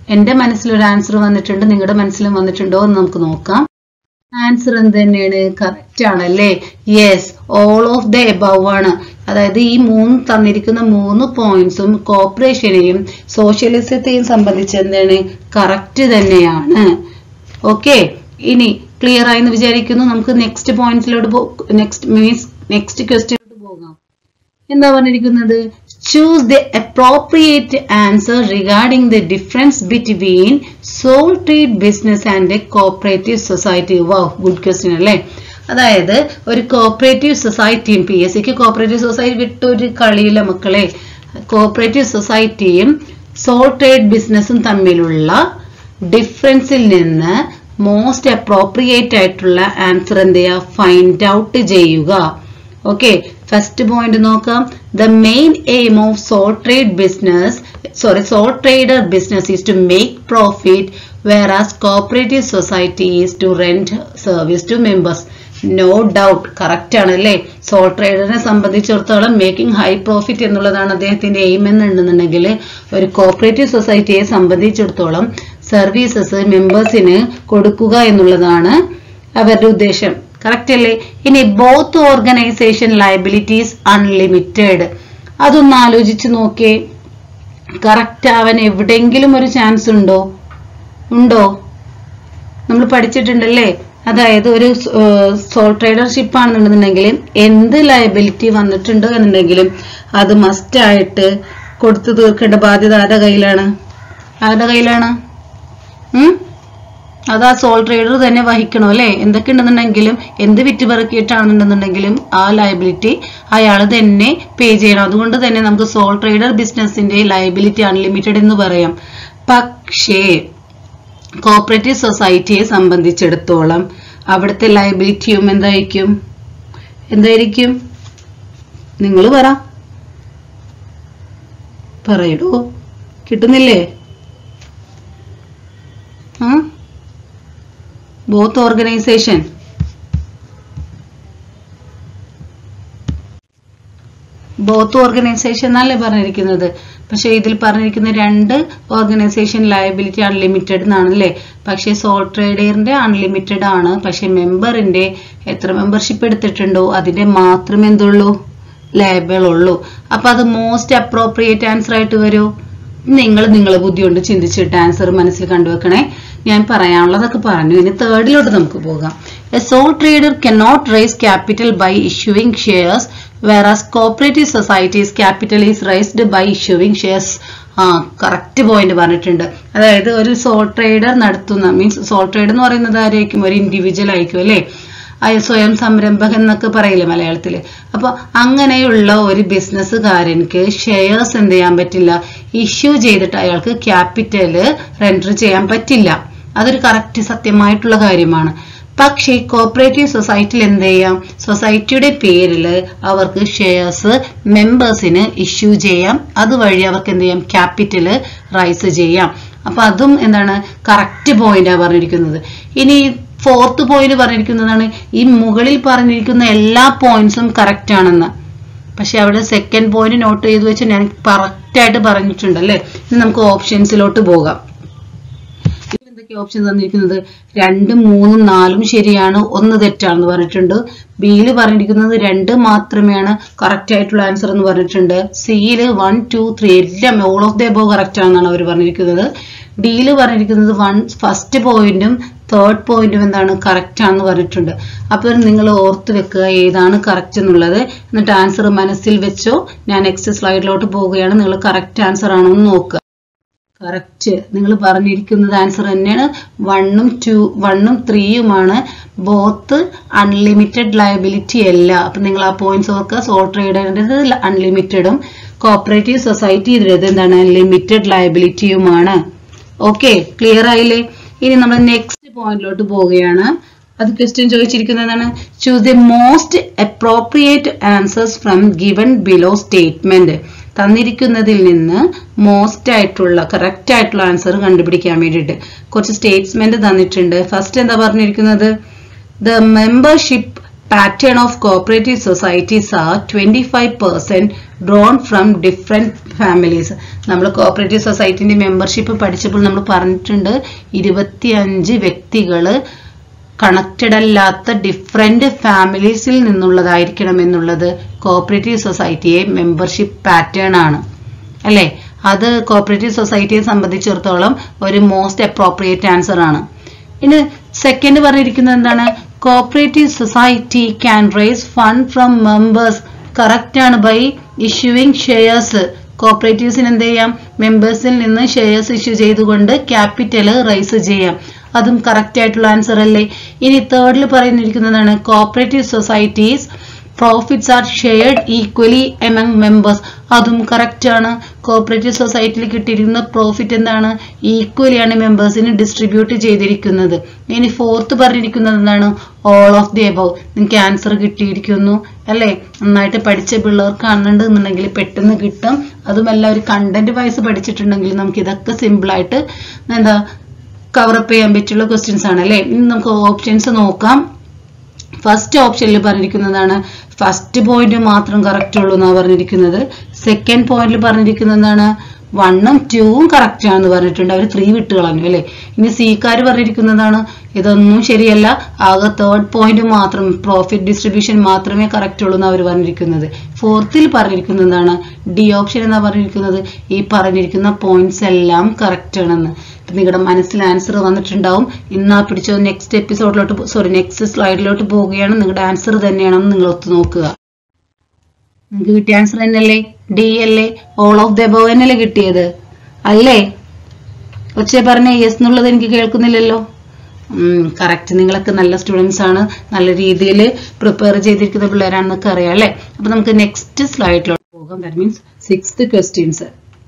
എന്റെ മനസ്സിൽ ഒരു ആൻസർ വന്നിട്ടുണ്ട് നിങ്ങളുടെ മനസ്സിലും വന്നിട്ടുണ്ടോ എന്ന് നമുക്ക് നോക്കാം ആൻസർ എന്ത് തന്നെയാണ് കറക്റ്റ് ആണല്ലേ yes all of the above ആണ് അതായത് ഈ മൂന്ന് തന്നിരിക്കുന്ന മൂന്ന് പോയിന്റ്സും കോപ്പറേഷനെയും സോഷ്യലിസത്തെയും സംബന്ധിച്ച് എന്താണ് കറക്റ്റ് തന്നെയാണ് ഓക്കെ ഇനി ക്ലിയർ ആയെന്ന് വിചാരിക്കുന്നു നമുക്ക് നെക്സ്റ്റ് പോയിന്റ്സിലോട്ട് നെക്സ്റ്റ് മീൻസ് നെക്സ്റ്റ് ക്വസ്റ്റ്യനിലോട്ട് പോകാം എന്താ പറഞ്ഞിരിക്കുന്നത് choose the appropriate answer regarding the difference between sole trade business and a cooperative society wow good question അല്ലേ അതായത് ഒരു കോപ്പറേറ്റീവ് സൊസൈറ്റിയും പി എസ് സിക്ക് കോപ്പറേറ്റീവ് സൊസൈറ്റി വിട്ടൊരു കളിയില്ല മക്കളെ കോപ്പറേറ്റീവ് സൊസൈറ്റിയും സോൾ ട്രേഡ് ബിസിനസ്സും തമ്മിലുള്ള ഡിഫറൻസിൽ നിന്ന് മോസ്റ്റ് അപ്രോപ്രിയേറ്റ് ആയിട്ടുള്ള ആൻസർ എന്ത് ചെയ്യുക ഫൈൻഡ് ഔട്ട് ചെയ്യുക ഓക്കെ ഫസ്റ്റ് പോയിന്റ് നോക്കാം the main aim of sole trade business sorry sole trader business is to make profit whereas cooperative society is to rent service to members no doubt correct ആണ് അല്ലേ soul ട്രേഡറിനെ സംബന്ധിച്ചിടത്തോളം making high profit എന്നുള്ളതാണ് അദ്ദേഹത്തിന്റെ aim എന്നുണ്ടെന്നുണ്ടെങ്കിൽ ഒരു cooperative സൊസൈറ്റിയെ സംബന്ധിച്ചിടത്തോളം services മെമ്പേഴ്സിന് കൊടുക്കുക എന്നുള്ളതാണ് അവരുടെ ഉദ്ദേശം കറക്റ്റ് അല്ലേ ഇനി ബോത്ത് ഓർഗനൈസേഷൻ ലയബിലിറ്റീസ് അൺലിമിറ്റഡ് അതൊന്ന് ആലോചിച്ച് നോക്കിയേ കറക്റ്റ് ആവാൻ എവിടെയെങ്കിലും ഒരു ചാൻസ് ഉണ്ടോ ഉണ്ടോ നമ്മൾ പഠിച്ചിട്ടുണ്ടല്ലേ അതായത് ഒരു സോൾ ട്രേഡർഷിപ്പ് ആണെന്നുണ്ടെന്നുണ്ടെങ്കിൽ എന്ത് ലയബിലിറ്റി വന്നിട്ടുണ്ട് എന്നുണ്ടെങ്കിലും അത് മസ്റ്റ് ആയിട്ട് കൊടുത്തു തീർക്കേണ്ട ബാധ്യത ആരുടെ കയ്യിലാണ് ആരുടെ കയ്യിലാണ് ഉം അത് ആ സോൾ ട്രേഡർ തന്നെ വഹിക്കണം അല്ലെ എന്തൊക്കെ ഉണ്ടെന്നുണ്ടെങ്കിലും എന്ത് വിറ്റ് പെറുക്കിയിട്ടാണെന്നുണ്ടെങ്കിലും ആ ലയബിലിറ്റി അയാൾ തന്നെ പേ ചെയ്യണം അതുകൊണ്ട് തന്നെ നമുക്ക് സോൾ ട്രേഡർ ബിസിനസിന്റെ ലയബിലിറ്റി അൺലിമിറ്റഡ് എന്ന് പറയാം പക്ഷേ കോപ്പറേറ്റീവ് സൊസൈറ്റിയെ സംബന്ധിച്ചിടത്തോളം അവിടുത്തെ ലയബിലിറ്റിയും എന്തായിരിക്കും എന്തായിരിക്കും നിങ്ങൾ പറ പറയടോ കിട്ടുന്നില്ലേ ആ ബോത്ത് ഓർഗനൈസേഷൻ ബോത്ത് ഓർഗനൈസേഷൻ എന്നല്ലേ പറഞ്ഞിരിക്കുന്നത് പക്ഷെ ഇതിൽ പറഞ്ഞിരിക്കുന്ന രണ്ട് ഓർഗനൈസേഷൻ ലയബിലിറ്റി അൺലിമിറ്റഡ് എന്നാണല്ലേ പക്ഷെ സോൾ ട്രേഡറിന്റെ അൺലിമിറ്റഡ് ആണ് പക്ഷെ മെമ്പറിന്റെ എത്ര മെമ്പർഷിപ്പ് എടുത്തിട്ടുണ്ടോ അതിന്റെ മാത്രമേ എന്തുള്ളൂ ലേബിൾ ഉള്ളൂ അപ്പൊ അത് മോസ്റ്റ് അപ്രോപ്രിയേറ്റ് ആൻസർ ആയിട്ട് വരൂ നിങ്ങൾ നിങ്ങളെ ബുദ്ധി കൊണ്ട് ചിന്തിച്ചിട്ട് ആൻസർ മനസ്സിൽ കണ്ടുവെക്കണേ ഞാൻ പറയാനുള്ളതൊക്കെ പറഞ്ഞു ഇനി തേർഡിലോട്ട് നമുക്ക് പോകാം a sole trader cannot raise capital by issuing shares whereas cooperative societies capital is raised by issuing shares ആ കറക്റ്റ് പോയിന്റ് പറഞ്ഞിട്ടുണ്ട് അതായത് ഒരു സോൾ ട്രേഡർ നടത്തുന്ന മീൻസ് സോൾ ട്രേഡ് എന്ന് പറയുന്നത് ആരായിരിക്കും ഒരു ഇൻഡിവിജ്വൽ ആയിരിക്കും അല്ലേ അയ സ്വയം സംരംഭകൻ എന്നൊക്കെ പറയില്ലേ മലയാളത്തിൽ അപ്പൊ അങ്ങനെയുള്ള ഒരു ബിസിനസ്സുകാരൻക്ക് ഷെയർസ് എന്ത് ചെയ്യാൻ പറ്റില്ല ഇഷ്യൂ ചെയ്തിട്ട് അയാൾക്ക് ക്യാപിറ്റൽ റെൻഡർ ചെയ്യാൻ പറ്റില്ല അതൊരു കറക്റ്റ് സത്യമായിട്ടുള്ള കാര്യമാണ് പക്ഷേ കോപ്പറേറ്റീവ് സൊസൈറ്റിയിൽ എന്ത് ചെയ്യാം സൊസൈറ്റിയുടെ പേരിൽ അവർക്ക് ഷെയർസ് മെമ്പേഴ്സിന് ഇഷ്യൂ ചെയ്യാം അതുവഴി അവർക്ക് എന്ത് ചെയ്യാം ക്യാപിറ്റൽ റൈസ് ചെയ്യാം അപ്പൊ അതും എന്താണ് കറക്റ്റ് പോയിന്റാണ് പറഞ്ഞിരിക്കുന്നത് ഇനി ഫോർത്ത് പോയിന്റ് പറഞ്ഞിരിക്കുന്നതാണ് ഈ മുകളിൽ പറഞ്ഞിരിക്കുന്ന എല്ലാ പോയിന്റ്സും കറക്റ്റ് ആണെന്ന് പക്ഷെ അവിടെ സെക്കൻഡ് പോയിന്റ് നോട്ട് ചെയ്ത് വെച്ച് ഞാൻ കറക്റ്റ് ആയിട്ട് പറഞ്ഞിട്ടുണ്ട് അല്ലേ ഇനി നമുക്ക് ഓപ്ഷൻസിലോട്ട് പോകാം ഇതിൽ എന്തൊക്കെ ഓപ്ഷൻ തന്നിരിക്കുന്നത് രണ്ടും മൂന്നും നാലും ശരിയാണ് ഒന്ന് തെറ്റാണെന്ന് പറഞ്ഞിട്ടുണ്ട് ബിയിൽ പറഞ്ഞിരിക്കുന്നത് രണ്ട് മാത്രമേയാണ് കറക്റ്റ് ആയിട്ടുള്ള ആൻസർ എന്ന് പറഞ്ഞിട്ടുണ്ട് സിയില് വൺ ടു ത്രീ എല്ലാം all of the above correct ആണെന്നാണ് അവർ പറഞ്ഞിരിക്കുന്നത് ഡിയിൽ പറഞ്ഞിരിക്കുന്നത് വൺ ഫസ്റ്റ് പോയിന്റും തേർഡ് പോയിന്റും എന്താണ് കറക്റ്റ് ആണെന്ന് പറഞ്ഞിട്ടുണ്ട് അപ്പോൾ നിങ്ങൾ ഓർത്ത് വെക്കുക ഏതാണ് കറക്റ്റ് എന്നുള്ളത് എന്നിട്ട് ആൻസർ മനസ്സിൽ വെച്ചോ ഞാൻ നെക്സ്റ്റ് സ്ലൈഡിലോട്ട് പോവുകയാണ് നിങ്ങൾ കറക്റ്റ് ആൻസർ ആണോ എന്ന് നോക്കുക കറക്റ്റ് നിങ്ങൾ പറഞ്ഞിരിക്കുന്നത് ആൻസർ തന്നെയാണ് വണ്ണും ടു വണ്ണും ത്രീയുമാണ് ബോത്ത് അൺലിമിറ്റഡ് ലയബിലിറ്റി അല്ല അപ്പൊ നിങ്ങൾ ആ പോയിന്റ്സ് ഓർക്കുക സോൾ ട്രേഡറിൻ്റെത് അൺലിമിറ്റഡും കോപ്പറേറ്റീവ് സൊസൈറ്റി ഇതിൻ്റെത് എന്താണ് ലിമിറ്റഡ് ലയബിലിറ്റിയുമാണ് ഓക്കെ ക്ലിയർ ആയില്ലേ ഇനി നമ്മൾ നെക്സ്റ്റ് പോയിന്റിലോട്ട് പോവുകയാണ് അത് ക്വസ്റ്റ്യൻ ചോദിച്ചിരിക്കുന്നതാണ് choose the most appropriate answers from given below statement തന്നിരിക്കുന്നതിൽ നിന്ന് മോസ്റ്റ് ആയിട്ടുള്ള കറക്റ്റ് ആയിട്ടുള്ള ആൻസർ കണ്ടുപിടിക്കാൻ വേണ്ടിയിട്ട് കുറച്ച് സ്റ്റേറ്റ്മെന്റ് തന്നിട്ടുണ്ട് ഫസ്റ്റ് എന്താ പറഞ്ഞിരിക്കുന്നത് the membership pattern of cooperative societies are 25% drawn from different families നമ്മൾ കോപ്പറേറ്റീവ് സൊസൈറ്റിന്റെ മെമ്പർഷിപ്പ് പഠിച്ചപ്പോൾ നമ്മൾ പറഞ്ഞിട്ടുണ്ട് ഇരുപത്തിയഞ്ച് വ്യക്തികള് കണക്റ്റഡ് അല്ലാത്ത ഡിഫറെന്റ് ഫാമിലീസിൽ നിന്നുള്ളതായിരിക്കണം എന്നുള്ളത് കോപ്പറേറ്റീവ് സൊസൈറ്റിയെ മെമ്പർഷിപ്പ് പാറ്റേൺ ആണ് അല്ലേ അത് കോപ്പറേറ്റീവ് സൊസൈറ്റിയെ സംബന്ധിച്ചിടത്തോളം ഒരു മോസ്റ്റ് അപ്രോപ്രിയേറ്റ് ആൻസർ ആണ് ഇനി സെക്കൻഡ് പറഞ്ഞിരിക്കുന്നത് എന്താണ് cooperative society can raise fund from members correct ആണ് ബൈ ഇഷ്യൂയിങ് ഷെയർസ് കോപ്പറേറ്റീവ്സിന് എന്ത് ചെയ്യാം മെമ്പേഴ്സിൽ നിന്ന് ഷെയർസ് ഇഷ്യൂ ചെയ്തുകൊണ്ട് ക്യാപിറ്റൽ റൈസ് ചെയ്യാം അതും കറക്റ്റ് ആയിട്ടുള്ള ആൻസർ അല്ലേ ഇനി തേർഡിൽ പറയുന്നിരിക്കുന്നതാണ് cooperative societies profits are shared equally among members അതും കറക്റ്റ് ആണ് കോപ്പറേറ്റീവ് സൊസൈറ്റിയിൽ കിട്ടിയിരിക്കുന്ന പ്രോഫിറ്റ് എന്താണ് ഈക്വലി ആണ് മെമ്പേഴ്സിന് ഡിസ്ട്രിബ്യൂട്ട് ചെയ്തിരിക്കുന്നത് ഇനി ഫോർത്ത് പറഞ്ഞിരിക്കുന്നത് എന്താണ് ഓൾ ഓഫ് ദി എബവ് നിങ്ങൾക്ക് ആൻസർ കിട്ടിയിരിക്കുന്നു അല്ലേ നന്നായിട്ട് പഠിച്ച പിള്ളേർ കാണുന്നുണ്ടെന്നുണ്ടെങ്കിൽ പെട്ടെന്ന് കിട്ടും അതുമല്ല ഒരു കണ്ടന്റ് വൈസ് പഠിച്ചിട്ടുണ്ടെങ്കിൽ നമുക്ക് ഇതൊക്കെ സിമ്പിൾ ആയിട്ട് എന്താ കവറപ്പ് ചെയ്യാൻ പറ്റുള്ള ക്വസ്റ്റ്യൻസ് ആണ് അല്ലേ ഇനി നമുക്ക് ഓപ്ഷൻസ് നോക്കാം ഫസ്റ്റ് ഓപ്ഷനിൽ പറഞ്ഞിരിക്കുന്നതാണ് ഫസ്റ്റ് പോയിന്റ് മാത്രം കറക്റ്റ് ഉള്ളൂ എന്നാണ് പറഞ്ഞിരിക്കുന്നത് സെക്കൻഡ് പോയിന്റിൽ പറഞ്ഞിരിക്കുന്നതാണ് വണ്ണും ടൂവും കറക്റ്റ് ആണെന്ന് പറഞ്ഞിട്ടുണ്ട് അവർ ത്രീ വിട്ട് കളഞ്ഞു അല്ലേ ഇനി സിക്കാർ പറഞ്ഞിരിക്കുന്നതാണ് ഇതൊന്നും ശരിയല്ല ആകെ തേർഡ് പോയിന്റ് മാത്രം പ്രോഫിറ്റ് ഡിസ്ട്രിബ്യൂഷൻ മാത്രമേ കറക്റ്റ് ഉള്ളൂ എന്ന് അവർ പറഞ്ഞിരിക്കുന്നത് ഫോർത്തിൽ പറഞ്ഞിരിക്കുന്നതാണ് ഡി ഓപ്ഷൻ എന്നാ പറഞ്ഞിരിക്കുന്നത് ഈ പറഞ്ഞിരിക്കുന്ന പോയിന്റ്സ് എല്ലാം കറക്റ്റ് ആണെന്ന് നിങ്ങളുടെ മനസ്സിൽ ആൻസർ വന്നിട്ടുണ്ടാവും ഇന്നാ പിടിച്ചോ നെക്സ്റ്റ് എപ്പിസോഡിലോട്ട് സോറി നെക്സ്റ്റ് സ്ലൈഡിലോട്ട് പോവുകയാണ് നിങ്ങളുടെ ആൻസർ തന്നെയാണെന്ന് നിങ്ങൾ ഒത്തു നോക്കുക നിങ്ങൾക്ക് കിട്ടിയ ആൻസർ തന്നെയല്ലേ ഡി അല്ലേ ഓൾ ഓഫ് ദ എബവ് തന്നെയല്ലേ കിട്ടിയത് അല്ലേ ഒച്ച പറഞ്ഞ യെസ് എന്നുള്ളത് എനിക്ക് കേൾക്കുന്നില്ലല്ലോ കറക്റ്റ് നിങ്ങളൊക്കെ നല്ല സ്റ്റുഡൻസ് ആണ് നല്ല രീതിയിൽ പ്രിപ്പയർ ചെയ്തിരിക്കുന്ന പിള്ളേരാണെന്നൊക്കെ അറിയാം അല്ലേ അപ്പൊ നമുക്ക് നെക്സ്റ്റ് സ്ലൈഡിലോട്ട് പോകാം ദാറ്റ് മീൻസ് സിക്സ്ത് ക്വസ്റ്റ്യൻസ്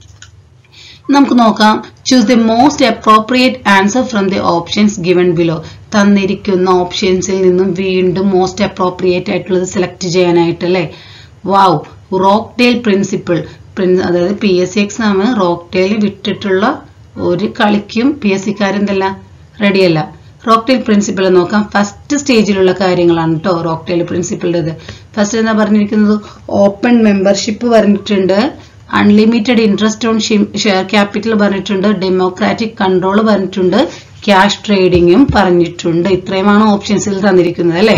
നമുക്ക് നോക്കാം choose the most appropriate answer from the options given below തന്നിരിക്കുന്ന ഓപ്ഷൻസിൽ നിന്നും വീണ്ടും മോസ്റ്റ് അപ്രോപ്രിയേറ്റ് ആയിട്ടുള്ളത് സെലക്ട് ചെയ്യാനായിട്ട് അല്ലേ വാവ് റോക്ക്ഡെയിൽ പ്രിൻസിപ്പിൾ അതായത് P S C exam Rochdale വിട്ടിട്ടുള്ള ഒരു കളിക്കും പി എസ് സിക്കാരെന്തല്ല റെഡിയല്ല റോക്ക്ഡെയിൽ പ്രിൻസിപ്പിൾ നോക്കാം ഫസ്റ്റ് സ്റ്റേജിലുള്ള കാര്യങ്ങളാണ് കേട്ടോ റോക്ക്ഡെയിൽ പ്രിൻസിപ്പിളിൻ്റെത് ഫസ്റ്റ് എന്താ പറഞ്ഞിരിക്കുന്നത് ഓപ്പൺ മെമ്പർഷിപ്പ് പറഞ്ഞിട്ടുണ്ട് unlimited interest on share capital പറഞ്ഞിട്ടുണ്ട് ഡെമോക്രാറ്റിക് കൺട്രോൾ പറഞ്ഞിട്ടുണ്ട് ക്യാഷ് ട്രേഡിങ്ങും പറഞ്ഞിട്ടുണ്ട് ഇത്രയുമാണ് ഓപ്ഷൻസിൽ തന്നിരിക്കുന്നത് അല്ലേ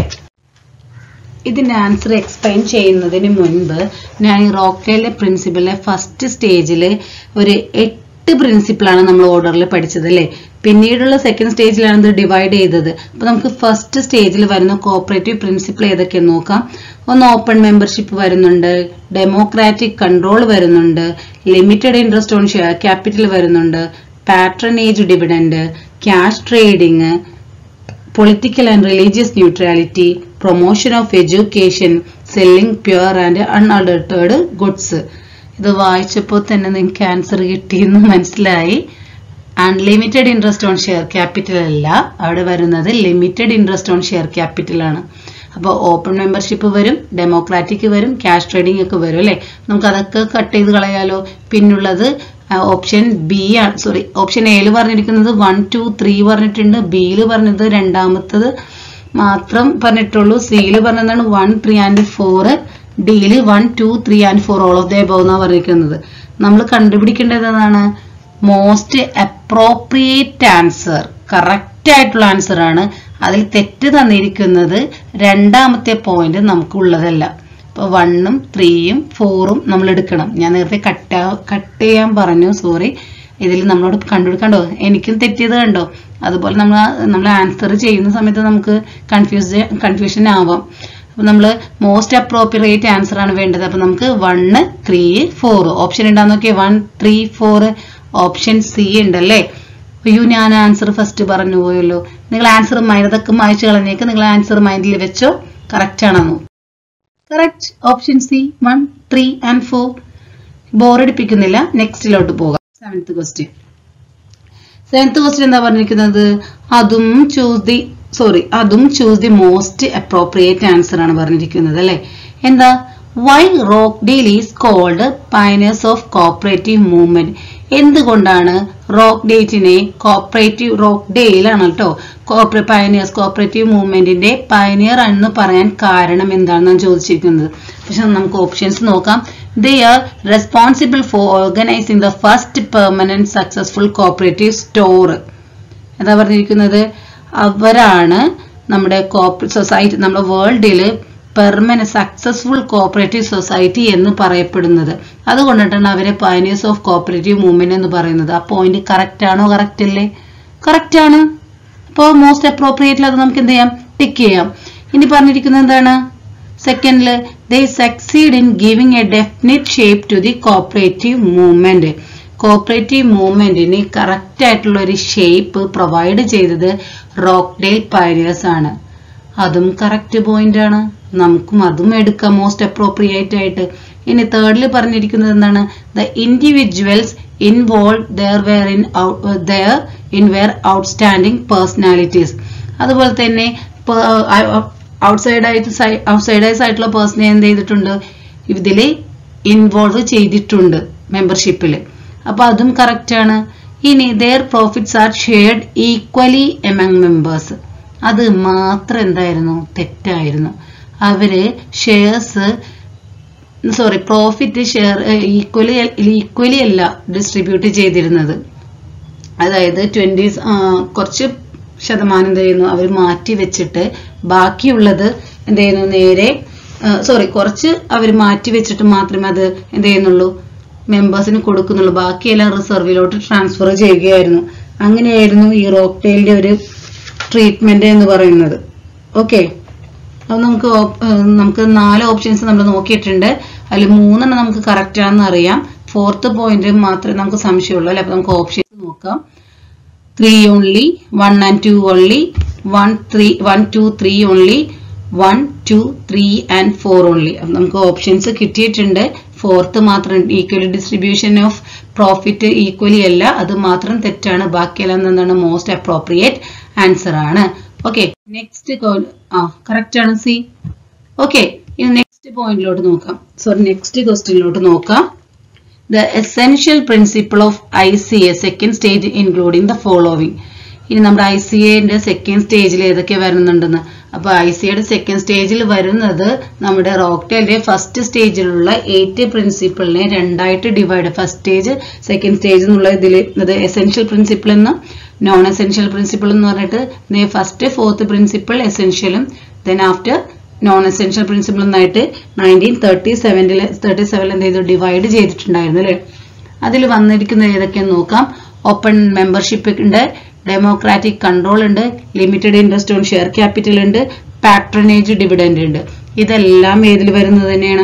ഇതിന്റെ ആൻസർ എക്സ്പ്ലെയിൻ ചെയ്യുന്നതിന് മുൻപ് ഞാൻ ഈ റോക്ക്ഡെയിലെ പ്രിൻസിപ്പിളിലെ ഫസ്റ്റ് സ്റ്റേജിൽ ഒരു എട്ട് പ്രിൻസിപ്പിളാണ് നമ്മൾ ഓർഡറിൽ പഠിച്ചത് അല്ലേ പിന്നീടുള്ള സെക്കൻഡ് സ്റ്റേജിലാണ് ഇത് ഡിവൈഡ് ചെയ്തത് അപ്പൊ നമുക്ക് ഫസ്റ്റ് സ്റ്റേജിൽ വരുന്ന കോപ്പറേറ്റീവ് പ്രിൻസിപ്പിൾ ഏതൊക്കെയെന്ന് നോക്കാം ഒന്ന് ഓപ്പൺ മെമ്പർഷിപ്പ് വരുന്നുണ്ട് ഡെമോക്രാറ്റിക് കൺട്രോൾ വരുന്നുണ്ട് limited interest on share capital വരുന്നുണ്ട് patronage dividend cash trading political and religious neutrality promotion of education selling pure and unadulterated goods ഇത് വായിച്ചപ്പോൾ തന്നെ നിങ്ങൾക്ക് ആൻസർ കിട്ടിയെന്ന് മനസ്സിലായി unlimited interest on share capital അല്ല അവിടെ വരുന്നത് limited interest on share capital ആണ് അപ്പോൾ ഓപ്പൺ മെമ്പർഷിപ്പ് വരും ഡെമോക്രാറ്റിക് വരും ക്യാഷ് ട്രേഡിംഗ് ഒക്കെ വരും അല്ലേ നമുക്ക് അതൊക്കെ കട്ട് ചെയ്ത് കളയാലോ പിന്നുള്ളത് ഓപ്ഷൻ ബി ആണ് സോറി ഓപ്ഷൻ എയിൽ പറഞ്ഞിരിക്കുന്നത് വൺ ടു ത്രീ പറഞ്ഞിട്ടുണ്ട് ബിയിൽ പറഞ്ഞത് രണ്ടാമത്തത് മാത്രം പറഞ്ഞിട്ടുള്ളൂ സിയിൽ പറഞ്ഞതാണ് വൺ ത്രീ ആൻഡ് ഫോർ ഡിയിൽ one two three and four all of the above എന്നാണ് പറഞ്ഞിരിക്കുന്നത് നമ്മൾ കണ്ടുപിടിക്കേണ്ടത് എന്താണ് മോസ്റ്റ് അപ്രോപ്രിയേറ്റ് ആൻസർ കറക്റ്റ് ആയിട്ടുള്ള ആൻസർ ആണ് അതിൽ തെറ്റ് തന്നിരിക്കുന്നത് രണ്ടാമത്തെ പോയിന്റ് നമുക്കുള്ളതല്ല ഇപ്പൊ വണ്ണും ത്രീയും ഫോറും നമ്മൾ എടുക്കണം ഞാൻ നേരത്തെ കട്ട് കട്ട് ചെയ്യാൻ പറഞ്ഞു സോറി ഇതിൽ നമ്മളോട് കണ്ടുപിടിക്കണ്ടോ എനിക്കും തെറ്റിയത് കണ്ടോ അതുപോലെ നമ്മൾ നമ്മൾ ആൻസർ ചെയ്യുന്ന സമയത്ത് നമുക്ക് കൺഫ്യൂസ് കൺഫ്യൂഷൻ ആവാം അപ്പൊ നമ്മൾ മോസ്റ്റ് അപ്രോപ്രിയേറ്റ് ആൻസർ ആണ് വേണ്ടത് അപ്പൊ നമുക്ക് വണ്ണ് ത്രീ ഫോർ ഓപ്ഷൻ ഉണ്ടാന്ന് നോക്കിയേ one three four option C ഉണ്ടല്ലേ അയ്യോ ഞാൻ ആൻസർ ഫസ്റ്റ് പറഞ്ഞു പോയല്ലോ നിങ്ങൾ ആൻസർ മൈൻഡ് അതൊക്കെ മായച്ചു കളഞ്ഞേക്ക് നിങ്ങൾ ആൻസർ മൈൻഡിൽ വെച്ചോ കറക്റ്റ് ആണെന്നോ correct option C one three and four ബോറടിപ്പിക്കുന്നില്ല നെക്സ്റ്റിലോട്ട് പോകാം സെവൻത്ത് ക്വസ്റ്റ്യൻ സെവൻത്ത് ക്വസ്റ്റ്യൻ എന്താ പറഞ്ഞിരിക്കുന്നത് അതും ചൂസ് ദി സോറി അതും choose the most appropriate answer ആണ് പറഞ്ഞിരിക്കുന്നത് അല്ലെ എന്താ why Rochdale is called pioneers of cooperative movement എന്തുകൊണ്ടാണ് റോക്ക് ഡേറ്റിനെ കോപ്പറേറ്റീവ് റോക്ക് ഡേയിലാണ് കേട്ടോ പയനിയേഴ്സ് കോപ്പറേറ്റീവ് മൂവ്മെന്റിന്റെ പയനിയർ എന്ന് പറയാൻ കാരണം എന്താണെന്നാണ് ചോദിച്ചിരിക്കുന്നത് പക്ഷെ നമുക്ക് ഓപ്ഷൻസ് നോക്കാം they are responsible for organising the first permanent successful cooperative store എന്താ പറഞ്ഞിരിക്കുന്നത് അവരാണ് നമ്മുടെ സൊസൈറ്റി നമ്മുടെ വേൾഡിൽ പെർമനന്റ് സക്സസ്ഫുൾ കോപ്പറേറ്റീവ് സൊസൈറ്റി എന്ന് പറയപ്പെടുന്നത് അതുകൊണ്ടിട്ടാണ് അവരെ പയനേഴ്സ് ഓഫ് കോപ്പറേറ്റീവ് മൂവ്മെന്റ് എന്ന് പറയുന്നത് ആ പോയിന്റ് കറക്റ്റ് ആണോ കറക്റ്റ് അല്ലേ കറക്റ്റ് ആണ് അപ്പോൾ മോസ്റ്റ് അപ്രോപ്രിയേറ്റിൽ അത് നമുക്ക് എന്ത് ചെയ്യാം ടിക്ക് ചെയ്യാം ഇനി പറഞ്ഞിരിക്കുന്നത് എന്താണ് സെക്കൻഡില് they succeed in giving a definite shape to the cooperative movement cooperative മൂവ്മെന്റിന് കറക്റ്റ് ആയിട്ടുള്ള ഒരു ഷേപ്പ് പ്രൊവൈഡ് ചെയ്തത് റോക്ക്ഡേൽ പയനിയേഴ്സ് ആണ് അതും കറക്റ്റ് പോയിന്റ് ആണ് നമുക്കും അതും എടുക്കാം മോസ്റ്റ് അപ്രോപ്രിയേറ്റ് ആയിട്ട് ഇനി തേർഡിൽ പറഞ്ഞിരിക്കുന്നത് എന്താണ് the individuals involve there were in there in were outstanding personalities അതുപോലെ തന്നെ ഔട്ട്സൈഡ് ആയിട്ട് ഔട്ട്സൈഡേഴ്സ് ആയിട്ടുള്ള പേഴ്സണെ എന്ത് ചെയ്തിട്ടുണ്ട് ഇതിൽ ഇൻവോൾവ് ചെയ്തിട്ടുണ്ട് മെമ്പർഷിപ്പിൽ അപ്പൊ അതും കറക്റ്റ് ആണ് ഇനി their profits are shared equally among members അത് മാത്രം എന്തായിരുന്നു തെറ്റായിരുന്നു അവര് shares sorry profit share equally equally അല്ല ഡിസ്ട്രിബ്യൂട്ട് ചെയ്തിരുന്നത് അതായത് ട്വന്റി കുറച്ച് ശതമാനം എന്ത് ചെയ്യുന്നു അവർ മാറ്റി വെച്ചിട്ട് ബാക്കിയുള്ളത് എന്ത് ചെയ്യുന്നു നേരെ സോറി കുറച്ച് അവർ മാറ്റി വെച്ചിട്ട് മാത്രമേ അത് എന്ത് ചെയ്യുന്നുള്ളൂ മെമ്പേഴ്സിന് കൊടുക്കുന്നുള്ളൂ ബാക്കിയെല്ലാം റിസർവിലോട്ട് ട്രാൻസ്ഫർ ചെയ്യുകയായിരുന്നു അങ്ങനെയായിരുന്നു ഈ റോക്ടെയിലിന്റെ ഒരു ട്രീറ്റ്മെന്റ് എന്ന് പറയുന്നത് ഓക്കെ അത് നമുക്ക് നമുക്ക് നാല് ഓപ്ഷൻസ് നമ്മൾ നോക്കിയിട്ടുണ്ട് അതിൽ മൂന്നെണ്ണം നമുക്ക് കറക്റ്റ് ആണെന്ന് അറിയാം ഫോർത്ത് പോയിന്റ് മാത്രമേ നമുക്ക് സംശയമുള്ളൂ അല്ലെ അപ്പൊ നമുക്ക് ഓപ്ഷൻസ് നോക്കാം three only one and two only one three one two three only one two three and four only നമുക്ക് ഓപ്ഷൻസ് കിട്ടിയിട്ടുണ്ട് ഫോർത്ത് മാത്രം equally distribution of profit equally അല്ല അത് മാത്രം തെറ്റാണ് ബാക്കിയെല്ലാം എന്താണ് മോസ്റ്റ് അപ്രോപ്രിയേറ്റ് ആൻസർ ആണ് ഓക്കെ നെക്സ്റ്റ് ആ കറക്റ്റ് ആണ് സി ഓക്കെ ഇനി നെക്സ്റ്റ് പോയിന്റിലോട്ട് നോക്കാം സോറി നെക്സ്റ്റ് ക്വസ്റ്റ്യനിലോട്ട് നോക്കാം the essential principle of I C A second stage including the following ഇനി നമ്മുടെ ഐ സി എന്റെ സെക്കൻഡ് സ്റ്റേജിൽ ഏതൊക്കെ വരുന്നുണ്ടെന്ന് അപ്പൊ ഐ സി എയുടെ സെക്കൻഡ് സ്റ്റേജിൽ വരുന്നത് നമ്മുടെ റോക്ടെലിന്റെ ഫസ്റ്റ് സ്റ്റേജിലുള്ള എയ്റ്റ് പ്രിൻസിപ്പിളിനെ രണ്ടായിട്ട് divide first stage second stage എന്നുള്ള ഇതിൽ അത് എസെൻഷ്യൽ പ്രിൻസിപ്പിൾ എന്നും നോൺ എസെൻഷ്യൽ പ്രിൻസിപ്പിൾ എന്ന് പറഞ്ഞിട്ട് ഫസ്റ്റ് ഫോർത്ത് പ്രിൻസിപ്പിൾ എസെൻഷ്യലും then after non essential principle എന്നായിട്ട് നയൻറ്റീൻ തേർട്ടി സെവനിൽ തേർട്ടി സെവനിൽ എന്ത് ചെയ്തു ഡിവൈഡ് ചെയ്തിട്ടുണ്ടായിരുന്നു അല്ലേ അതിൽ വന്നിരിക്കുന്നത് ഏതൊക്കെയെന്ന് നോക്കാം ഓപ്പൺ മെമ്പർഷിപ്പ് ഉണ്ട് ഡെമോക്രാറ്റിക് കൺട്രോൾ ഉണ്ട് limited interest on share capital ഉണ്ട് പാട്രണേജ് ഡിവിഡൻഡ് ഉണ്ട് ഇതെല്ലാം ഏതിൽ വരുന്നത് തന്നെയാണ്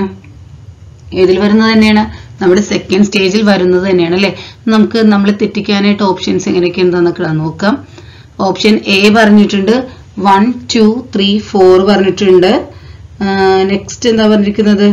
ഏതിൽ വരുന്നത് തന്നെയാണ് നമ്മുടെ സെക്കൻഡ് സ്റ്റേജിൽ വരുന്നത് തന്നെയാണ് അല്ലെ നമുക്ക് നമ്മൾ തെറ്റിക്കാനായിട്ട് ഓപ്ഷൻസ് എങ്ങനെയൊക്കെ എന്താന്നൊക്കെ നോക്കാം ഓപ്ഷൻ എ പറഞ്ഞിട്ടുണ്ട് വൺ ടു ത്രീ ഫോർ പറഞ്ഞിട്ടുണ്ട് നെക്സ്റ്റ് എന്താ പറഞ്ഞിരിക്കുന്നത്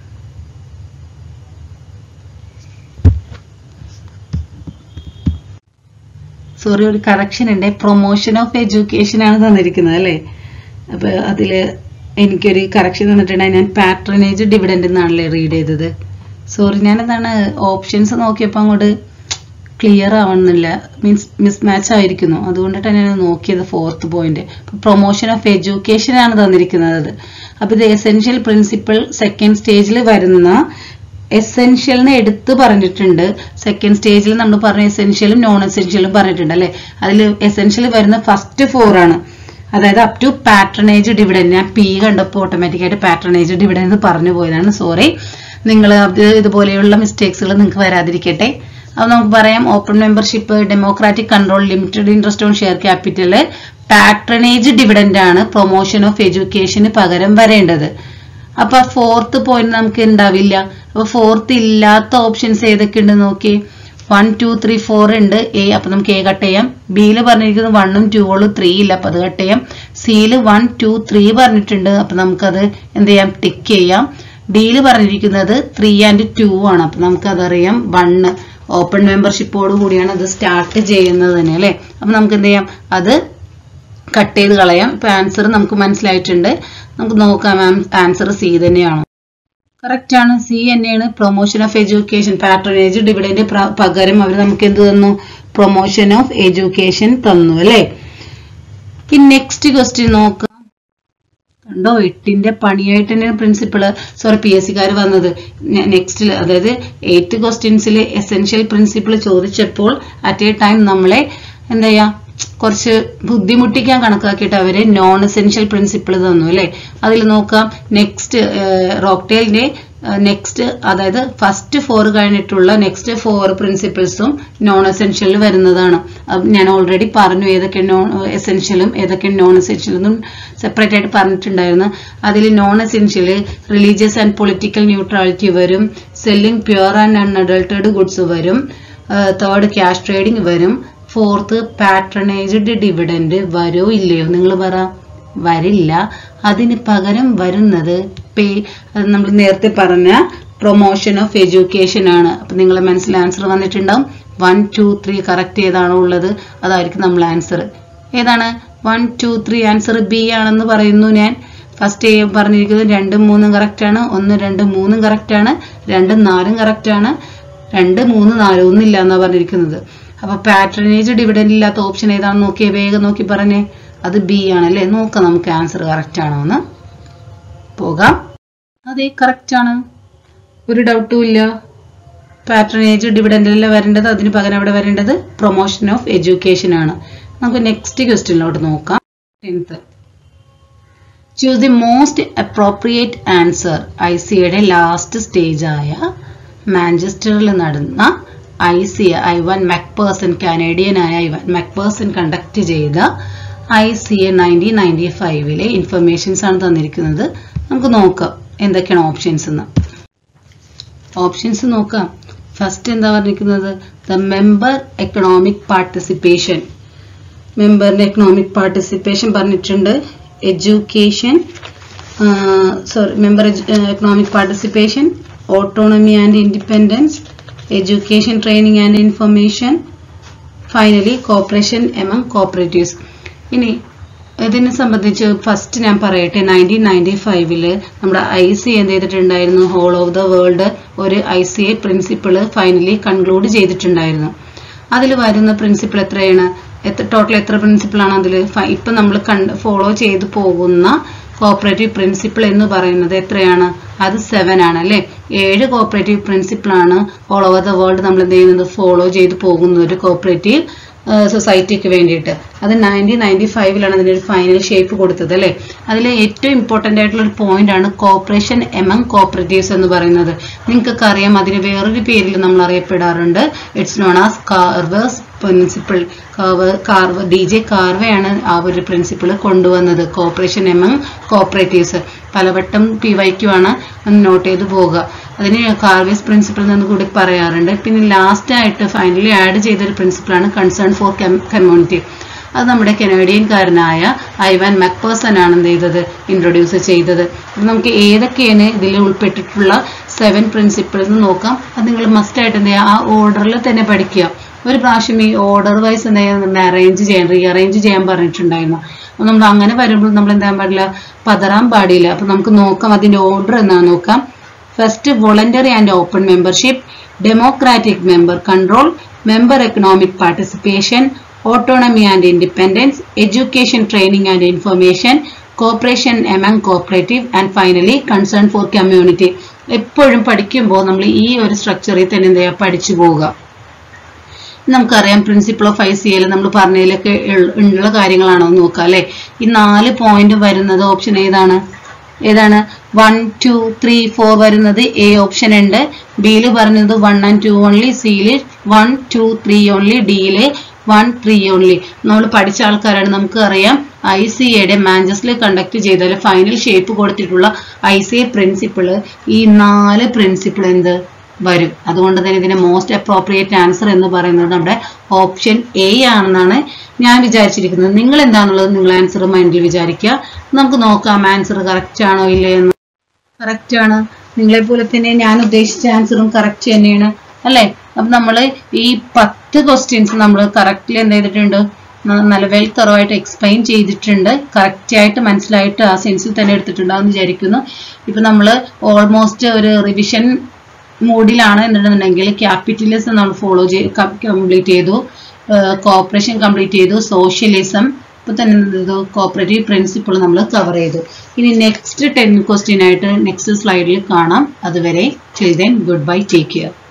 സോറി ഒരു കറക്ഷൻ ഉണ്ട് പ്രൊമോഷൻ ഓഫ് എഡ്യൂക്കേഷൻ ആണ് തന്നിരിക്കുന്നത് അല്ലേ അപ്പൊ അതില് എനിക്കൊരു കറക്ഷൻ തന്നിട്ടുണ്ട് ഞാൻ പാട്രണേജ് ഡിവിഡൻഡ് എന്നാണല്ലേ റീഡ് ചെയ്തത് സോറി ഞാൻ എന്താണ് ഓപ്ഷൻസ് നോക്കിയപ്പോൾ അങ്ങോട്ട് ക്ലിയർ ആവുന്നില്ല മീൻസ് മിസ് മാച്ച് ആയിരിക്കുന്നു അതുകൊണ്ടിട്ടാണ് ഞാൻ നോക്കിയത് fourth point promotion of education ആണ് തന്നിരിക്കുന്നത് അത് അപ്പൊ ഇത് എസെൻഷ്യൽ പ്രിൻസിപ്പിൾ സെക്കൻഡ് സ്റ്റേജിൽ വരുന്ന എസെൻഷ്യലിന് എടുത്ത് പറഞ്ഞിട്ടുണ്ട് സെക്കൻഡ് സ്റ്റേജിൽ നമ്മൾ പറഞ്ഞ എസെൻഷ്യലും നോൺ എസെൻഷ്യലും പറഞ്ഞിട്ടുണ്ട് അല്ലെ അതിൽ എസെൻഷ്യൽ വരുന്ന ഫസ്റ്റ് ഫോർ ആണ് അതായത് അപ് ടു പാട്രണേജ് ഡിവിഡൻഡ് ഞാൻ പി കണ്ടപ്പോൾ ഓട്ടോമാറ്റിക്കായിട്ട് പാട്രണേജ് ഡിവിഡൻഡ് പറഞ്ഞു പോയതാണ് സോറി നിങ്ങൾ അത് ഇതുപോലെയുള്ള മിസ്റ്റേക്സുകൾ നിങ്ങൾക്ക് വരാതിരിക്കട്ടെ അത് നമുക്ക് പറയാം open membership democratic control limited interest on share capital patronage dividend ആണ് പ്രൊമോഷൻ ഓഫ് എഡ്യൂക്കേഷന് പകരം വരേണ്ടത് അപ്പൊ ഫോർത്ത് പോയിന്റ് നമുക്ക് ഉണ്ടാവില്ല അപ്പൊ ഫോർത്ത് ഇല്ലാത്ത ഓപ്ഷൻസ് ഏതൊക്കെ ഉണ്ട് നോക്കി വൺ ടു ത്രീ ഫോർ ഉണ്ട് എ അപ്പൊ നമുക്ക് എ കട്ട് ചെയ്യാം ബിയിൽ പറഞ്ഞിരിക്കുന്നത് വണ്ണും ടൂകളും ത്രീ ഇല്ല അപ്പൊ അത് കട്ട് ചെയ്യാം സിയിൽ വൺ ടു ത്രീ പറഞ്ഞിട്ടുണ്ട് അപ്പൊ നമുക്കത് എന്ത് ചെയ്യാം ടിക്ക് ചെയ്യാം ഡിയിൽ പറഞ്ഞിരിക്കുന്നത് ത്രീ ആൻഡ് ടു ആണ് അപ്പൊ നമുക്ക് അതറിയാം വണ്ണ് ഓപ്പൺ മെമ്പർഷിപ്പോട് കൂടിയാണ് അത് സ്റ്റാർട്ട് ചെയ്യുന്നത് തന്നെ അല്ലെ അപ്പൊ നമുക്ക് എന്ത് ചെയ്യാം അത് കട്ട് ചെയ്ത് കളയാം ഇപ്പൊ ആൻസർ നമുക്ക് മനസ്സിലായിട്ടുണ്ട് നമുക്ക് നോക്കാം ആൻസർ സി തന്നെയാണോ കറക്റ്റ് ആണ് സി തന്നെയാണ് promotion of education patronage dividend പകരം അവർ നമുക്ക് എന്ത് തന്നു പ്രൊമോഷൻ ഓഫ് എഡ്യൂക്കേഷൻ തന്നു അല്ലേ ഇനി നെക്സ്റ്റ് ക്വസ്റ്റ്യൻ നോക്കാം കണ്ടോ എട്ടിന്റെ പണിയായിട്ട് തന്നെയാണ് പ്രിൻസിപ്പിള് സോറി പി എസ് സിക്കാർ വന്നത് നെക്സ്റ്റിൽ അതായത് എയ്റ്റ് ക്വസ്റ്റ്യൻസിൽ എസെൻഷ്യൽ പ്രിൻസിപ്പിൾ ചോദിച്ചപ്പോൾ അറ്റ് എ ടൈം നമ്മളെ എന്താ ചെയ്യാ കുറച്ച് ബുദ്ധിമുട്ടിക്കാൻ കണക്കാക്കിയിട്ട് അവര് നോൺ എസെൻഷ്യൽ പ്രിൻസിപ്പിൾ തന്നു അല്ലെ അതിൽ നോക്കാം നെക്സ്റ്റ് റോക്ടേലിന്റെ നെക്സ്റ്റ് അതായത് ഫസ്റ്റ് ഫോർ കഴിഞ്ഞിട്ടുള്ള നെക്സ്റ്റ് ഫോർ പ്രിൻസിപ്പിൾസും നോൺ എസെൻഷ്യലിൽ വരുന്നതാണ് ഞാൻ ഓൾറെഡി പറഞ്ഞു ഏതൊക്കെ നോൺ എസെൻഷ്യലും ഏതൊക്കെ നോൺ എസെൻഷ്യലും സെപ്പറേറ്റ് ആയിട്ട് പറഞ്ഞിട്ടുണ്ടായിരുന്നു അതിൽ non essential religious and political neutrality വരും selling pure and unadulterated goods വരും തേർഡ് ക്യാഷ് ട്രേഡിംഗ് വരും ഫോർത്ത് പാട്രണൈസ്ഡ് ഡിവിഡൻഡ് വരോ ഇല്ലയോ നിങ്ങൾ പറ വരില്ല അതിന് പകരം വരുന്നത് പേ നമ്മൾ നേരത്തെ പറഞ്ഞ പ്രൊമോഷൻ ഓഫ് എഡ്യൂക്കേഷൻ ആണ് അപ്പൊ നിങ്ങളെ മനസ്സിൽ ആൻസർ വന്നിട്ടുണ്ടാവും വൺ ടു ത്രീ കറക്റ്റ് ഏതാണോ ഉള്ളത് അതായിരിക്കും നമ്മൾ ആൻസർ ഏതാണ് one two three answer B ആണെന്ന് പറയുന്നു ഞാൻ ഫസ്റ്റ് പറഞ്ഞിരിക്കുന്നത് രണ്ടും മൂന്നും കറക്റ്റ് ആണ് ഒന്ന് രണ്ടും മൂന്നും കറക്റ്റ് ആണ് രണ്ടും നാലും കറക്റ്റ് ആണ് രണ്ട് മൂന്ന് നാല് ഒന്നില്ല എന്നാ പറഞ്ഞിരിക്കുന്നത് അപ്പൊ പാട്രണേജ് ഡിവിഡൻഡ് ഇല്ലാത്ത ഓപ്ഷൻ ഏതാണെന്ന് നോക്കിയേ വേഗം നോക്കി പറഞ്ഞേ അത് ബി ആണ് അല്ലേ നോക്കാം നമുക്ക് ആൻസർ കറക്റ്റ് ആണോ എന്ന് പോകാം അതെ കറക്റ്റ് ആണ് ഒരു ഡൗട്ടും ഇല്ല പാട്രണേജ് ഡിവിഡൻഡ് അല്ല വരേണ്ടത് അതിന് പകരം അവിടെ വരേണ്ടത് പ്രൊമോഷൻ ഓഫ് എഡ്യൂക്കേഷൻ ആണ് നമുക്ക് നെക്സ്റ്റ് ക്വസ്റ്റ്യനിലോട്ട് നോക്കാം tenth choose the most appropriate answer I സിയുടെ ലാസ്റ്റ് സ്റ്റേജ് ആയ മാഞ്ചസ്റ്ററിൽ നടന്ന I C Ian MacPherson കാനേഡിയനായ ഐ വൺ മക്പേഴ്സൺ കണ്ടക്ട് ചെയ്ത I C A nineteen ninety ഫൈവിലെ ഇൻഫർമേഷൻസ് ആണ് തന്നിരിക്കുന്നത് നമുക്ക് നോക്കാം എന്തൊക്കെയാണ് ഓപ്ഷൻസ് എന്ന് ഓപ്ഷൻസ് നോക്കാം ഫസ്റ്റ് എന്താ പറഞ്ഞിരിക്കുന്നത് ദ മെമ്പർ എക്കണോമിക് പാർട്ടിസിപ്പേഷൻ മെമ്പറിന്റെ എക്കണോമിക് പാർട്ടിസിപ്പേഷൻ പറഞ്ഞിട്ടുണ്ട് education sorry member economic participation autonomy and independence education training and information finally cooperation among cooperatives ഇനി ഇതിനെ സംബന്ധിച്ച് ഫസ്റ്റ് ഞാൻ പറയട്ടെ നയൻറ്റീൻ നയൻറ്റി ഫൈവില് നമ്മുടെ ഐ സി എന്ത് ചെയ്തിട്ടുണ്ടായിരുന്നു ഹോൾ ഓഫ് ദ വേൾഡ് ഒരു I C A principle finally conclude ചെയ്തിട്ടുണ്ടായിരുന്നു അതിൽ വരുന്ന പ്രിൻസിപ്പിൾ എത്രയാണ് എത്ര ടോട്ടൽ എത്ര പ്രിൻസിപ്പിൾ ആണ് അതിൽ ഇപ്പൊ നമ്മൾ കണ്ട് ഫോളോ ചെയ്തു പോകുന്ന കോപ്പറേറ്റീവ് പ്രിൻസിപ്പിൾ എന്ന് പറയുന്നത് എത്രയാണ് അത് സെവൻ ആണ് അല്ലെ ഏഴ് കോപ്പറേറ്റീവ് പ്രിൻസിപ്പിൾ ആണ് ഓൾ ഓവർ ദ വേൾഡ് നമ്മൾ എന്ത് ചെയ്യുന്നത് ഫോളോ ചെയ്തു പോകുന്ന ഒരു കോപ്പറേറ്റീവ് സൊസൈറ്റിക്ക് വേണ്ടിയിട്ട് അത് നയൻറ്റീൻ നയൻറ്റി ഫൈവിലാണ് അതിൻ്റെ ഒരു ഫൈനൽ ഷേപ്പ് കൊടുത്തത് അല്ലേ അതിൽ ഏറ്റവും ഇമ്പോർട്ടൻ്റ് ആയിട്ടുള്ള ഒരു പോയിന്റ് ആണ് കോപ്പറേഷൻ എമംഗ് കോപ്പറേറ്റീവ്സ് എന്ന് പറയുന്നത് നിങ്ങൾക്കൊക്കെ അറിയാം അതിന് വേറൊരു പേരിൽ നമ്മൾ അറിയപ്പെടാറുണ്ട് it's known as Karve's principle Karve D J കാർവയാണ് ആ ഒരു പ്രിൻസിപ്പിൾ കൊണ്ടുവന്നത് കോപ്പറേഷൻ എമംഗ് കോപ്പറേറ്റീവ്സ് പലവട്ടം പി വൈക്യു ആണ് നോട്ട് ചെയ്ത് പോവുക അതിന് കാർവേസ് പ്രിൻസിപ്പിൾ എന്ന് കൂടി പറയാറുണ്ട് പിന്നെ ലാസ്റ്റ് ആയിട്ട് ഫൈനലി ആഡ് ചെയ്തൊരു പ്രിൻസിപ്പിളാണ് കൺസേൺ ഫോർ കമ്മ്യൂണിറ്റി അത് നമ്മുടെ കനേഡിയൻകാരനായ ഐവാൻ മക്പേഴ്സൺ ആണ് എന്ത് ചെയ്തത് ഇൻട്രൊഡ്യൂസ് ചെയ്തത് അപ്പൊ നമുക്ക് ഏതൊക്കെയാണ് ഇതിൽ ഉൾപ്പെട്ടിട്ടുള്ള സെവൻ പ്രിൻസിപ്പിൾസ് നോക്കാം അത് നിങ്ങൾ മസ്റ്റ് ആയിട്ട് എന്ത് ചെയ്യുക ആ ഓർഡറിൽ തന്നെ പഠിക്കുക ഒരു പ്രാവശ്യം ഈ ഓർഡർ വൈസ് എന്ത് ചെയ്യാൻ അറേഞ്ച് ചെയ്യാൻ റീ അറേഞ്ച് ചെയ്യാൻ പറഞ്ഞിട്ടുണ്ടായിരുന്നു അപ്പൊ നമ്മൾ അങ്ങനെ വരുമ്പോൾ നമ്മൾ എന്താ പാടില്ല പതറാൻ പാടില്ല അപ്പൊ നമുക്ക് നോക്കാം അതിന്റെ ഓർഡർ എന്നാണ് നോക്കാം first voluntary and open membership democratic member control member economic participation autonomy and independence education training and information cooperation among cooperative and finally concern for community എപ്പോഴും പഠിക്കുമ്പോൾ നമ്മൾ ഈ ഒരു സ്ട്രക്ചറിൽ തന്നെ എന്ത് ചെയ്യുക പഠിച്ചു പോവുക നമുക്കറിയാം principle of I C L നമ്മൾ പറഞ്ഞതിലൊക്കെ ഉള്ള കാര്യങ്ങളാണോ എന്ന് നോക്കാം അല്ലെ ഈ നാല് പോയിന്റ് വരുന്നത് ഓപ്ഷൻ ഏതാണ് ഏതാണ് വൺ ടു ത്രീ ഫോർ വരുന്നത് എ ഓപ്ഷൻ ഉണ്ട് ബിയിൽ പറഞ്ഞത് വൺ ആൻഡ് ടു ഓൺലി സിയിൽ വൺ ടു ത്രീ ഓൺലി ഡിയില് വൺ ത്രീ ഓൺലി നമ്മൾ പഠിച്ച ആൾക്കാരാണ് നമുക്ക് അറിയാം ഐ സി എയുടെ മാഞ്ചസ്റ്ററിൽ കണ്ടക്ട് ചെയ്താൽ ഫൈനൽ ഷേപ്പ് കൊടുത്തിട്ടുള്ള ഐ സി എ പ്രിൻസിപ്പിള് ഈ നാല് പ്രിൻസിപ്പിൾ എന്ത് വരും അതുകൊണ്ട് തന്നെ ഇതിന്റെ മോസ്റ്റ് അപ്രോപ്രിയേറ്റ് ആൻസർ എന്ന് പറയുന്നത് നമ്മുടെ ഓപ്ഷൻ എ ആണെന്നാണ് ഞാൻ വിചാരിച്ചിരിക്കുന്നത് നിങ്ങൾ എന്താണെന്നുള്ളത് നിങ്ങൾ ആൻസർ മൈൻഡിൽ വിചാരിക്കുക നമുക്ക് നോക്കാം ആൻസർ കറക്റ്റ് ആണോ ഇല്ലേ എന്ന് കറക്റ്റ് ആണ് നിങ്ങളെ പോലെ തന്നെ ഞാൻ ഉദ്ദേശിച്ച ആൻസറും കറക്റ്റ് തന്നെയാണ് അല്ലെ അപ്പൊ നമ്മൾ ഈ പത്ത് ക്വസ്റ്റ്യൻസ് നമ്മൾ കറക്റ്റ്ലി എന്ത് ചെയ്തിട്ടുണ്ട് നല്ല വെൽ തറവായിട്ട് എക്സ്പ്ലെയിൻ ചെയ്തിട്ടുണ്ട് കറക്റ്റ് ആയിട്ട് മനസ്സിലായിട്ട് ആ സെൻസിൽ തന്നെ എടുത്തിട്ടുണ്ടാവും വിചാരിക്കുന്നു ഇപ്പൊ നമ്മൾ ഓൾമോസ്റ്റ് ഒരു റിവിഷൻ മൂഡിലാണ് എന്നുണ്ടെന്നുണ്ടെങ്കിൽ ക്യാപിറ്റലിസം നമ്മൾ ഫോളോ ചെയ്ത് കംപ്ലീറ്റ് ചെയ്തു കോപ്പറേഷൻ കംപ്ലീറ്റ് ചെയ്തു സോഷ്യലിസം ഇപ്പൊ തന്നെ എന്ത് ചെയ്തു കോപ്പറേറ്റീവ് പ്രിൻസിപ്പിൾ നമ്മൾ കവർ ചെയ്തു ഇനി നെക്സ്റ്റ് ടെൻ ക്വസ്റ്റ്യൻ ആയിട്ട് നെക്സ്റ്റ് സ്ലൈഡിൽ കാണാം അതുവരെ children goodbye take care